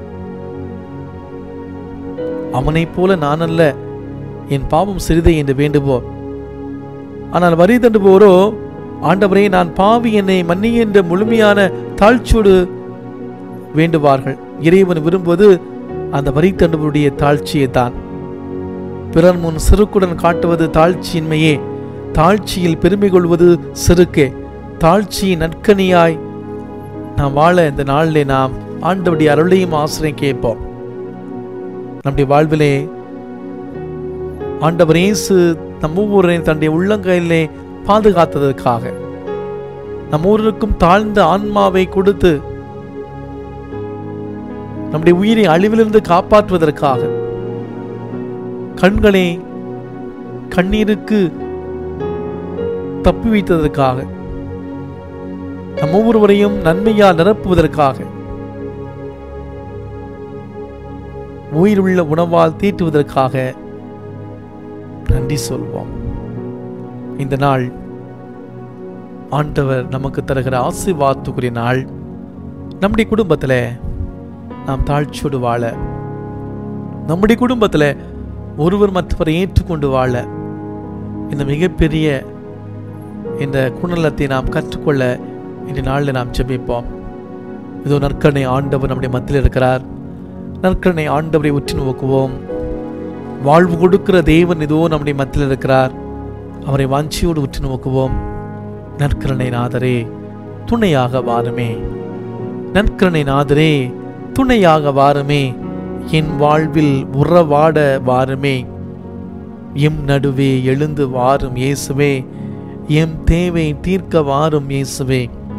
அவனைப் போல நான் அல்ல என் பாவம் சிறிதை என்று வேண்டுவோர் ஆனால் வரி தண்டுபோரோ ஆண்டவரே நான் பாவி என்னை மன்னி என்ற முழுமையான தாழ்ச்சியோடு வேண்டுவார்கள் இறைவன் விரும்புவது அந்த வரி தண்டுபவருடைய தாழ்ச்சியை தான் பிறர் முன் செருக்குடன் காட்டுவது தாழ்ச்சியின்மையே தாழ்ச்சியில் பெருமை கொள்வது செருக்கே தாழ்ச்சியின் நற்கனியாய் நாம் வாழ இந்த நாளிலே நாம் ஆண்டவருடைய அருளையும் ஆசிரியம் கேட்போம் நம்முடைய வாழ்விலே ஆண்டவர் இயேசு நம் ஒவ்வொருவரையும் தன்னுடைய உள்ளங்கையிலே பாதுகாத்ததற்காக நம் ஒவ்வொருவருக்கும் தாழ்ந்த ஆன்மாவை கொடுத்து நம்முடைய உயிரை அழிவிலிருந்து காப்பாற்றுவதற்காக கண்களை கண்ணீருக்கு தப்பி வைத்ததற்காக நம் ஒவ்வொருவரையும் நன்மையால் நிரப்புவதற்காக உயிருள்ள உணவால் தீட்டுவதற்காக நன்றி சொல்வோம் இந்த நாள் ஆண்டவர் நமக்கு தருகிற ஆசீர்வாதத்துக்குரிய நாள் நம்முடைய குடும்பத்தில் நாம் தாழ்ச்சியோடு வாழ நம்முடைய குடும்பத்தில் ஒருவர் மற்றவரை ஏற்றுக்கொண்டு வாழ இந்த மிகப்பெரிய இந்த குணநலத்தை நாம் கற்றுக்கொள்ள இந்த நாளில் நாம் ஜெபிப்போம் இதோ நற்கனை ஆண்டவர் நம்முடைய மத்தியில் இருக்கிறார் நற்கனை ஆண்டவரை உற்று நோக்குவோம் வாழ்வு கொடுக்கிற தேவன் இதோ நம்முடைய மத்தியில் இருக்கிறார் அவரை வாஞ்சியோடு உற்று நோக்குவோம் நற்கரணை நாதரே துணையாக வாருமே நற்கரணை நாதரே துணையாக வாருமே என் வாழ்வில் உறவாட வாருமே எம் நடுவே எழுந்து வாரும் இயேசுவே எம் தேவை தீர்க்க வாரும் இயேசுவே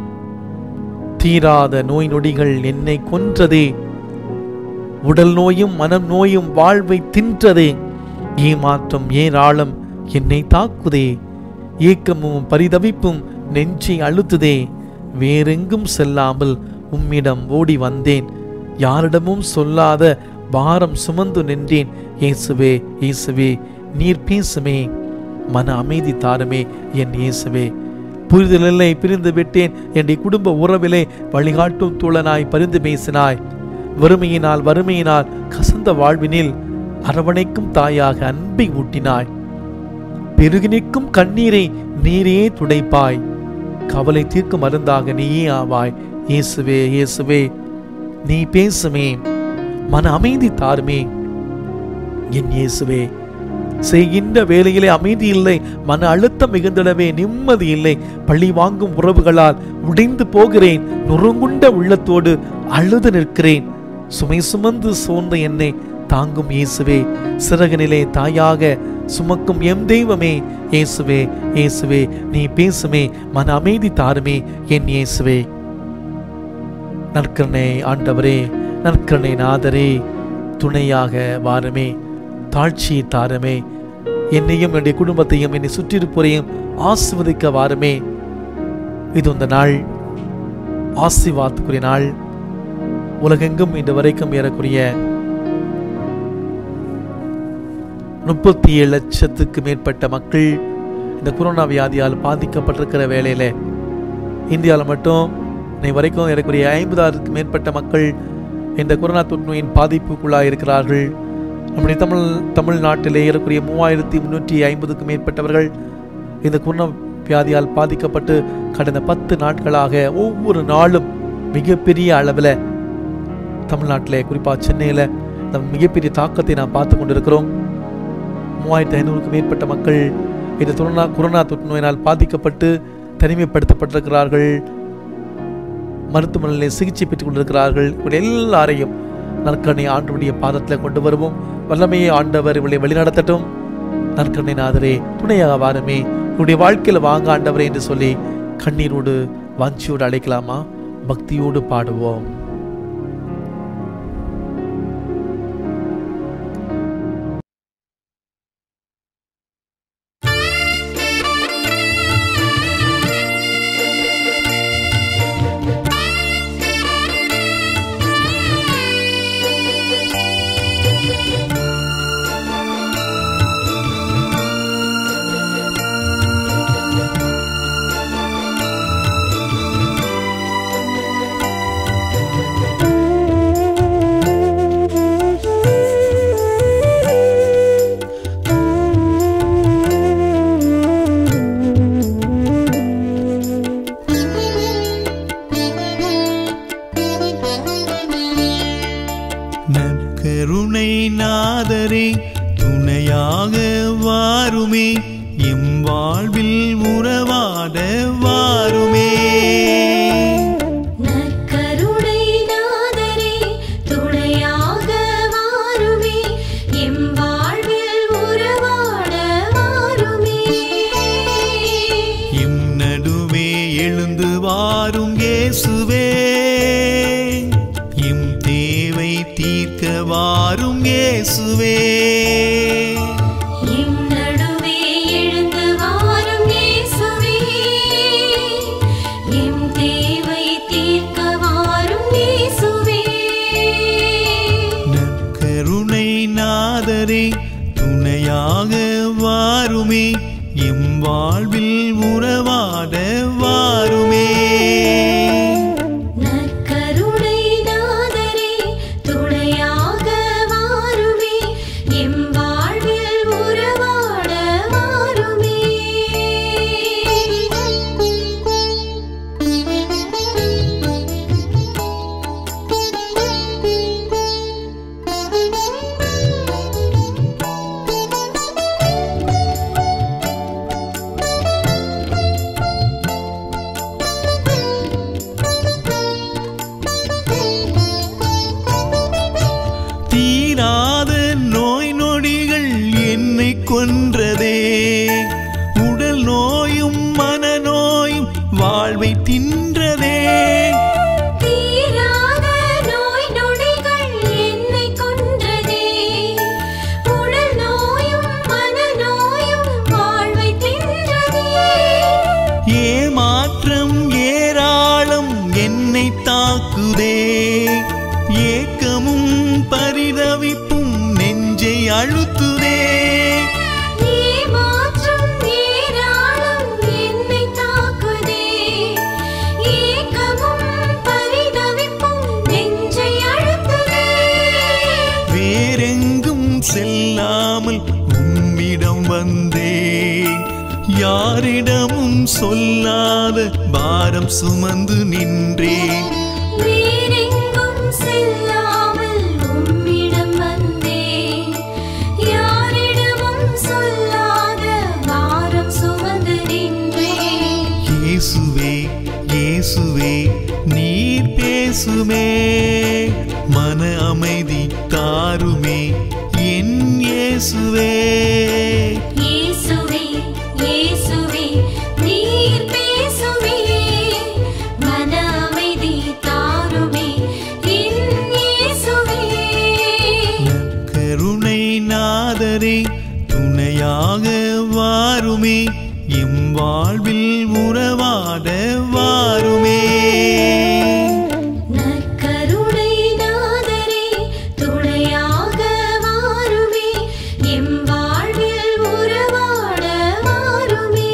தீராத நோய் நொடிகள் என்னை கொன்றதே உடல் நோயும் மனம் நோயும் வாழ்வை தின்றதே ஏமாற்றம் ஏராளம் என்னை தாக்குதே ஏக்கமும் பரிதவிப்பும் நெஞ்சை அழுத்துதே வேறெங்கும் செல்லாமல் உம்மிடம் ஓடி வந்தேன் யாரிடமும் சொல்லாத பாரம் சுமந்து நின்றேன் இயேசுவே இயேசுவே நீர் பேசுமே மன அமைதி தாருமே என் இயேசுவே புரிதலில்லை பிரிந்து விட்டேன் என்னுடைய குடும்ப உறவிலே வழிகாட்டும் தோழனாய் பரிந்து பேசினாய் வறுமையினால் வறுமையினால் கசந்த வாழ்வினில் அரவணைக்கும் தாயாக அன்பை ஊட்டினாய் பெருகி நிற்கும் கண்ணீரை நீரே துடைப்பாய் கவலை தீர்க்கும் மருந்தாக நீயே ஆவாய் இயேசுவே இயேசுவே நீ பேசுமே மன அமைதி தாருமே என் இயேசுவே செய்கின்ற வேலையிலே அமைதி இல்லை மன அழுத்தம் மிகுந்திடவே நிம்மதி இல்லை பழி வாங்கும் உறவுகளால் உடைந்து போகிறேன் நுறுங்குண்ட உள்ளத்தோடு அழுது நிற்கிறேன் சுமை சுமந்து சோர்ந்த என்னை தாங்கும் இயேசுவே சிறகனிலே தாயாக சுமக்கும் எம் தெய்வமே இயேசுவே இயேசுவே நீ பேசுமே மன அமைதி தாருமே என் இயேசுவே நற்கரணை ஆண்டவரே நற்கரணை நாதரே துணையாக வாருமே தாழ்ச்சி தாருமே என்னையும் என்னுடைய குடும்பத்தையும் என்னை சுற்றிருப்போரையும் ஆசிர்வதிக்க வாருமே இது இந்த நாள் ஆசிர்வாதத்துக்குரிய நாள் உலகெங்கும் இன்று வரைக்கும் ஏறக்குரிய முப்பத்தி ஏழு லட்சத்துக்கு மேற்பட்ட மக்கள் இந்த கொரோனா வியாதியால் பாதிக்கப்பட்டிருக்கிற வேளையில இந்தியாவில் மட்டும் இன்னை வரைக்கும் ஏறக்குரிய ஐம்பதாயிரத்துக்கு மேற்பட்ட மக்கள் இந்த கொரோனா தொற்று நோயின் பாதிப்புக்குள்ளாக இருக்கிறார்கள் நம்முடைய தமிழ் தமிழ்நாட்டிலே ஏறக்குரிய மூவாயிரத்தி முன்னூற்றி ஐம்பதுக்கும் மேற்பட்டவர்கள் இந்த கொரோனா வியாதியால் பாதிக்கப்பட்டு கடந்த பத்து நாட்களாக ஒவ்வொரு நாளும் மிகப்பெரிய அளவில் தமிழ்நாட்டிலே குறிப்பாக சென்னையில் இந்த மிகப்பெரிய தாக்கத்தை நாம் பார்த்து கொண்டிருக்கிறோம் மூவாயிரத்தி ஐநூறுக்கும் மேற்பட்ட மக்கள் இந்த கொரோனா கொரோனா தொற்று நோயினால் பாதிக்கப்பட்டு தனிமைப்படுத்தப்பட்டிருக்கிறார்கள் மருத்துவமனையில் சிகிச்சை பெற்றுக் கொண்டிருக்கிறார்கள் இவர்கள் எல்லாரையும் நற்கரணை ஆண்டவருடைய பாதத்தில் கொண்டு வருவோம் வல்லமையை ஆண்டவர் இவளை வழிநடத்தட்டும் நற்கரணை நாதரே துணையாக வாருமே இவருடைய வாழ்க்கையில் வாங்க ஆண்டவரே என்று சொல்லி கண்ணீரோடு வாஞ்சியோடு அழைக்கலாமா பக்தியோடு பாடுவோம் நற்கருணை நாதரே துணையாக வாருமே எம் வாழ்வில் உறவாட வாருமே நற்கருணை நாதரே துணையாக வாருமே எம் வாழ்வில் உறவாட வாருமே எம் நடுவே எழுந்து வாரும் இயேசுவே எம் தேவை தீர்க்க வாரும் இயேசுவே எம் நடுவே எழுந்து வாரும் இயேசுவே எம் தேவை தீர்க்க வாரும் இயேசுவே நற்கருணை நாதரே துணையாக வாருமே எம் வாழ்வில் உறவாட வாருமே நற்கருணை நாதரே துணையாக வாருமே எம் வாழ்வில் வாழ்வை தின்றதே தீராத நோய் நொடிகள் என்னை கொன்றதே உடல் நோயும் மனநோயும் வாழ்வை தின்றதே ஏமாற்றம் ஏராளம் என்னை தாக்குதே ஏக்கமும் பரிதவிப்பும் நெஞ்சை அழுத்துதே ஏமாற்றம் ஏராளம் என்னை தாக்குதே ஏக்கமும் பரிதவிப்பும் நெஞ்சை அழுத்துதே வேறெங்கும் செல்லாமல் உம்மிடம் வந்தேன் யாரிடமும் சொல்லாத பாரம் சுமந்து நின்றேன் வேறெங்கும் செல்லாமல் உம்மிடம் வந்தேன் யாரிடமும் சொல்லாத பாரம் சுமந்து நின்றேன் இயேசுவே இயேசுவே நீர் பேசுமே மன அமைதி தாருமே என் இயேசுவே இயேசுவே இயேசுவே நீர் பேசுவே மன அமைதி தாருமே என் இயேசுவே கருணை நாதரே துணையாக வாருமே எம் வாழ்வில் உறவாட வாருமே நற்கருணை நாதரே துணையாக வாருமே எம் வாழ்வில் உறவாட வாருமே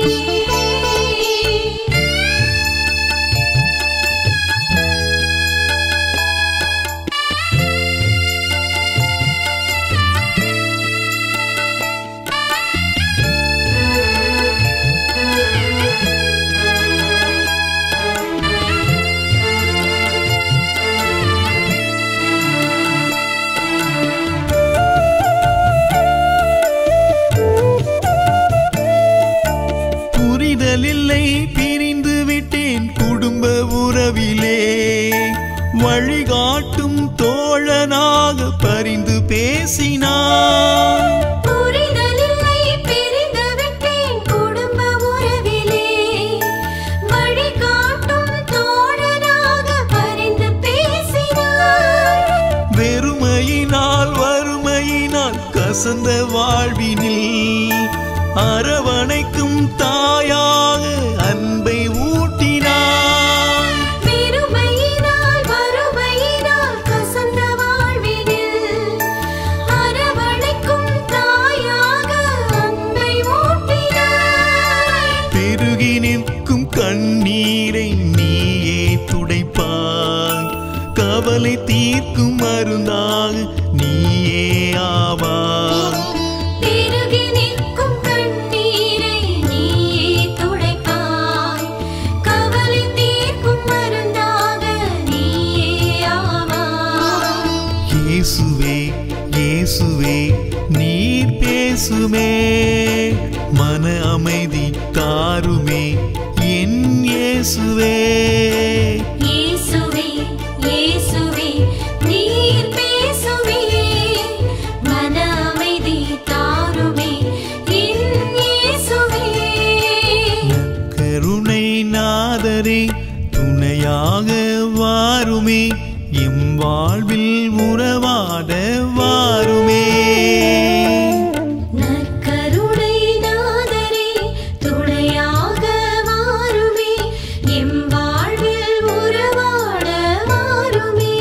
புரிதலில்லை பிரிந்து விட்டேன் குடும்ப உறவிலே வழிகாட்டும் தோழனாக பரிந்து பேசினான் புரிதலில்லை பிரிந்து விட்டேன் குடும்ப உறவிலே வழிகாட்டும் தோழனாக பரிந்து பேசினார் வெறுமையினால் வறுமையினால் கசந்த வாழ்வினில் அரவணைக்கும் தாயாக அன்பை ஊட்டினான் பெருமையினால் வறுமையினால் கசந்த வாழ்வினில் அரவணைக்கும் தாயாக அன்பை ஊட்டினாய் பெருகி நிற்கும் கண்ணீரை நீயே துடைப்பாய் கவலை தீர்க்கும் மருந்தாக நீயே ஆவாய் பெருகி நிற்கும் கண்ணீரை நீயே துடைப்பாய் கவலை தீர்க்கும் மருந்தாக நீயே ஆவாய் இயேசுவே இயேசுவே நீர் பேசுமே மன அமைதி தாருமே என் இயேசுவே இயேசுவே இயேசுவே நீர் பேசுவே மன அமைதி தாருமே என் இயேசுவே கருணை நாதரே துணையாக வாருமே எம் வாழ்வில் உறவாட வாருமே நற்கருணை நாதரே துணையாக வாருமே எம் வாழ்வில் உறவாட வாருமே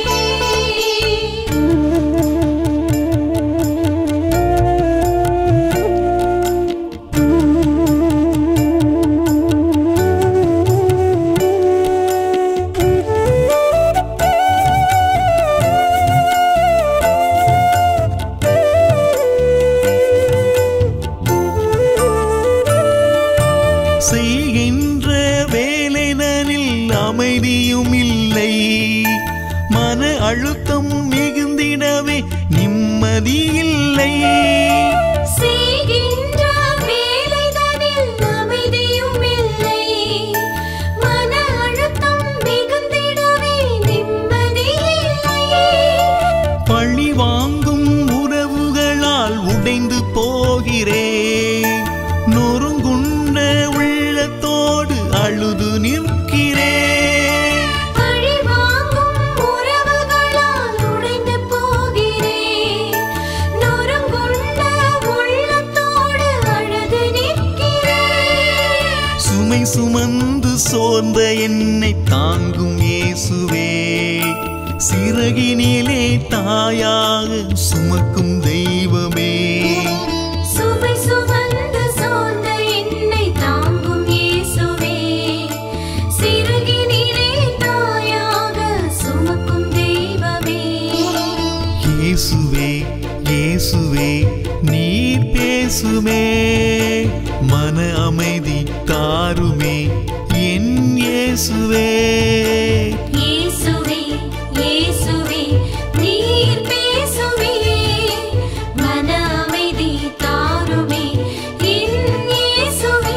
செய்கின்ற வேலைதனில் அமைதியும் இல்லை மன அழுத்தம் மிகுந்திடவே நிம்மதி இல்லை செய்கின்ற வேலைதனில் அமைதியும் இல்லை மன அழுத்தம் மிகுந்திடவே நிம்மதி இல்லை பழி வாங்கும் உறவுகளால் உடைந்து போகிறேன் நொறுங்குண்ட உள்ளத்தோடு அழு அழுது நிற்கிறேன் பழி வாங்கும் உறவுகளால் உடைந்து போகிறேன் நொறுங்குண்ட உள்ளத்தோடு அழுது நிற்கிறேன் சுமை சுமந்து சோர்ந்த என்னை தாங்கும் இயேசுவே சிறகினிலே தாயாக சுமக்கும் தெய்வமே சுமை சுமந்து சோர்ந்த என்னை தாங்கும் இயேசுவே சிறகினிலே தாயாக சுமக்கும் தெய்வமே இயேசுவே இயேசுவே நீர் பேசுமே மன அமைதி தாருமே என் இயேசுவே இயேசுவே இயேசுவே நீர் பேசுவே மன அமைதி தாருமே என் இயேசுவே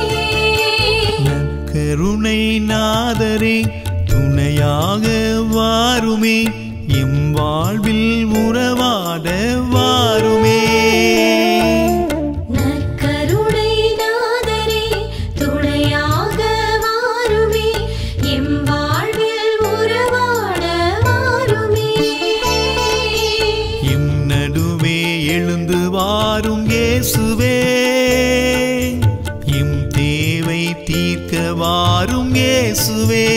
கருணை நாதரே துணையாக வாருமே எம் வாழ்வில் உறவாட வாருமே நற்கருணை நாதரே துணையாக வாருமே எம் வாழ்வில் உறவாட வாருமே எம் நடுவே எழுந்து வாரும் இயேசுவே எம் தேவை தீர்க்க வாரும் இயேசுவே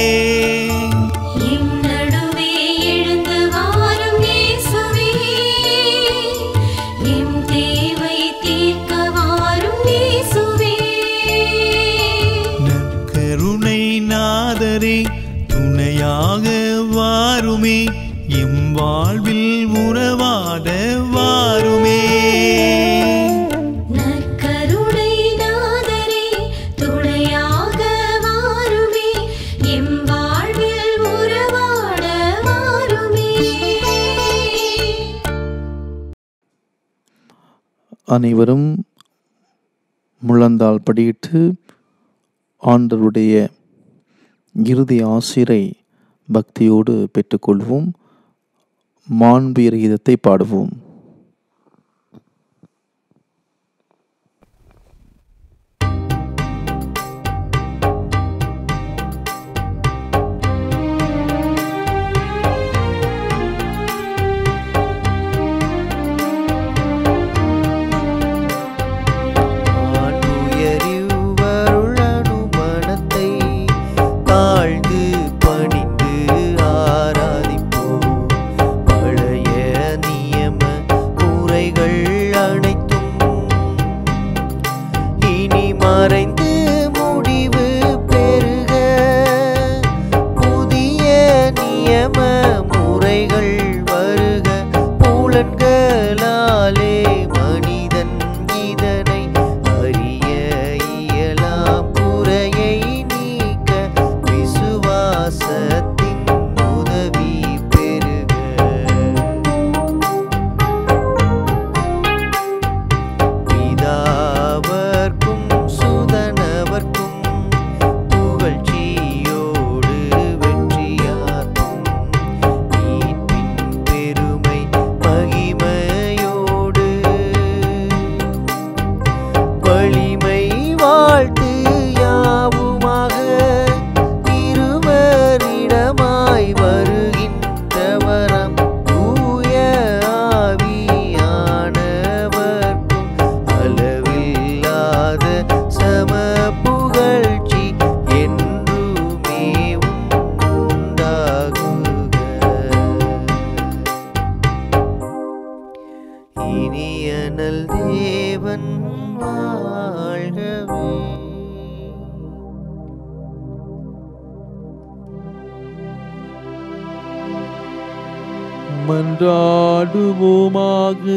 எம் நடுவே எழுந்து வாரும் இயேசுவே எம் தேவை தீர்க்க வாரும் இயேசுவே நற்கருணை நாதரே துணையாக வாருமே எம் வாழ்வில் உறவாட வாருமே நற்கருணை நாதரே துணையாக வாருமே எம் வாழ்வில் உறவாட வாருமே அனைவரும் முழந்தால் படியிட்டு ஆண்டவருடைய இறுதி ஆசிரை பக்தியோடு பெற்றுக்கொள்வோம் மாண்பியர் கீதத்தை பாடுவோம் ஆண்டுயரிவருளனு மனத்தை தாழ்ந்து பணிந்து ஆராதிப்போம் பழைய நியம முறைகள் அனைத்தும் இனி மறைந்து முடிவு பெறுக புதிய நியம முறைகள் வருக புலன்களாலே மனிதன் இதனை அறிய இயலாம் குறையை நீக்க விசுவாசத்தின் உதவி பெறுக பிதாவர்க்கும் சுதனவர்க்கும் புகழ்ச்சியோடு வெற்றியாக்கும் மீட்பின் பெருமை மகிமையோடு வலிமை வாழ்த்து யாவுமாக இருவரிடமாய் வருகின்றவரம் தூய ஆவியானவர்க்கும் அளவில்லாத சம புகழ்ச்சி என்றுமே உண்டாகுக இனியனல் தேவன் வாழ்கவே மன்றாடுவோமாக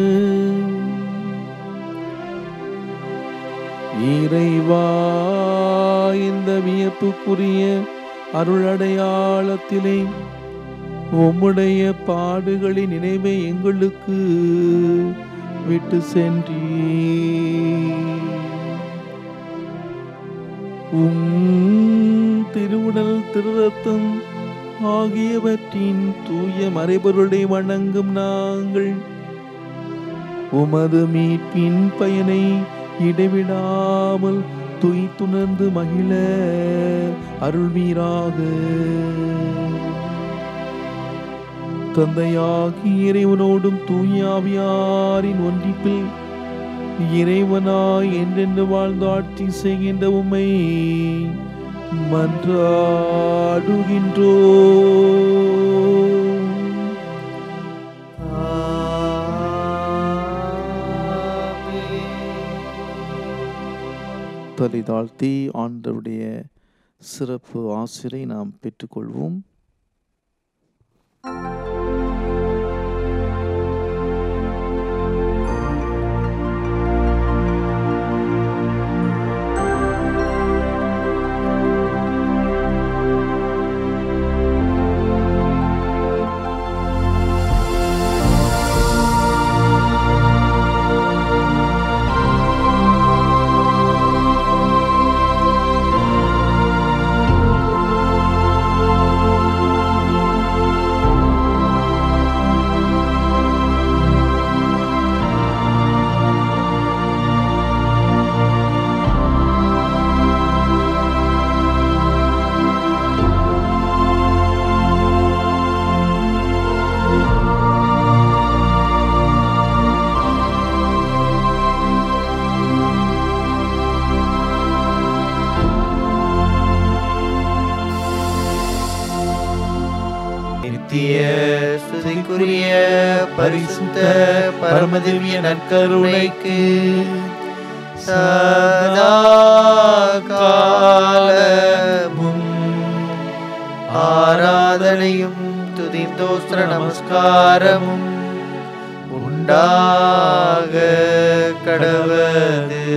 இறைவா இந்த வியப்புக்குரிய அருளடையாளத்திலே உம்முடைய பாடுகளின் நினைவை எங்களுக்கு விட்டு சென்றீ உம் திருவுடல் திருரத்தம் ஆகியவற்றின் தூய மறைபொருளை வணங்கும் நாங்கள் உமது மீட்பின் பயனை இடைவிடாமல் துய்த்துணர்ந்து மகிழ அருள்வீராக தந்தையாகி இறைவனோடும் தூயாவியாரின் ஒன்றிப்பில் இறைவனாய் என்றென்று வாழ்ந்து ஆட்சி செய்கின்ற உம்மை மன்றாடுகின்றோ தலை தாழ்த்தி ஆண்டவருடைய சிறப்பு ஆசிரை நாம் பெற்றுக்கொள்வோம் நித்திய ஸ்துதிக்குரிய பரிசுத்த பரமதிவ்ய நற்கருணைக்கு சதா காலமும் ஆராதனையும் துதிந்தோஸ்திர நமஸ்காரமும் உண்டாக கடவது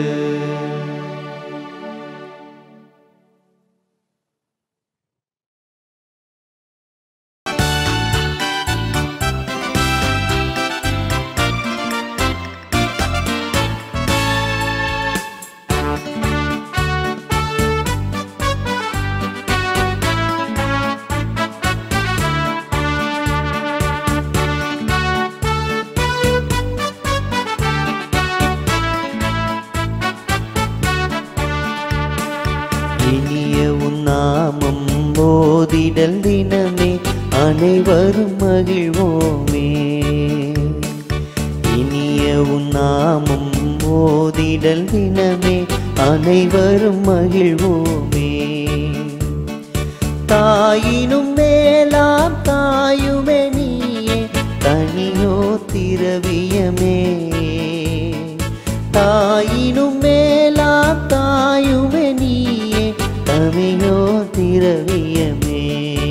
இனிய உன் நாமம் போதிடல் தினமே அனைவரும் மகிழ்வோமே இனிய உன் நாமம் போதிடல் தினமே அனைவரும் மகிழ்வோமே தாயினும் மேலாம் தாயுமே நீயே தனியோ திரவியமே தாயினும் மேலா தாயுமே நீயே தமிழோ திரவியமே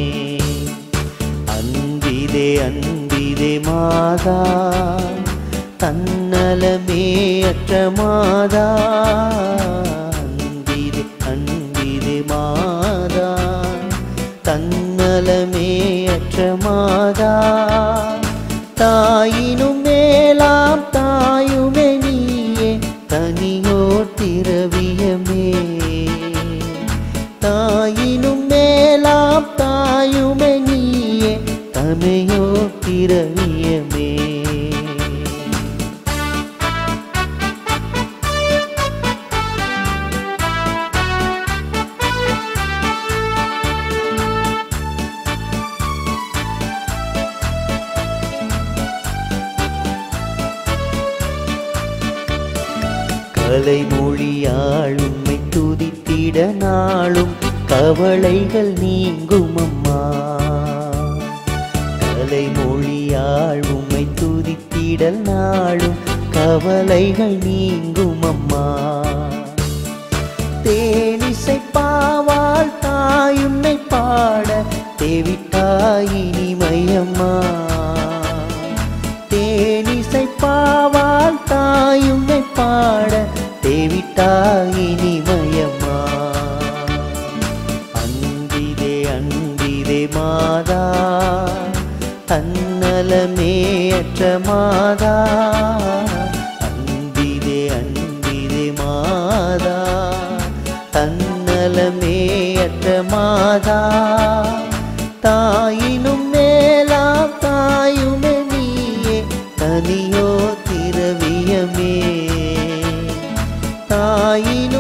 அன்பிதே அன்பிதே மாதா தன்னலமே அற்ற மாதா அன்பிதே அன்பிதே மாதா தன்னலமே அற்ற மாதா தாயினும் மேலாம் தாயுமே நீயே தனியோ திரவியமே தாயினும் மேலாம் தாயுமே நீயே தமையோ திரவியமே கலைமொழியாள் உம்மை துதித்திட நாளும் கவலைகள் நீங்கும் அம்மா கலைமொழியாள் உம்மை துதித்திடல் நாளும் கவலைகள் நீங்கும் அம்மா தேனிசை பாவால் தாயுன்னை பாட தேவிட்டாயினிமையம்மா தேனிசை பாவால் தாயுன்னை பாட தேவிட்டாயினிமயம்மா அன்பிதே அன்பிதே மாதா தன்னலமே அற்ற மாதா அன்பிதே அன்பிதே மாதா தன்னலமே அற்ற மாதா தாயினும் மேலா தாயுமே நீயே தனியோ திரவியமே தாயினும்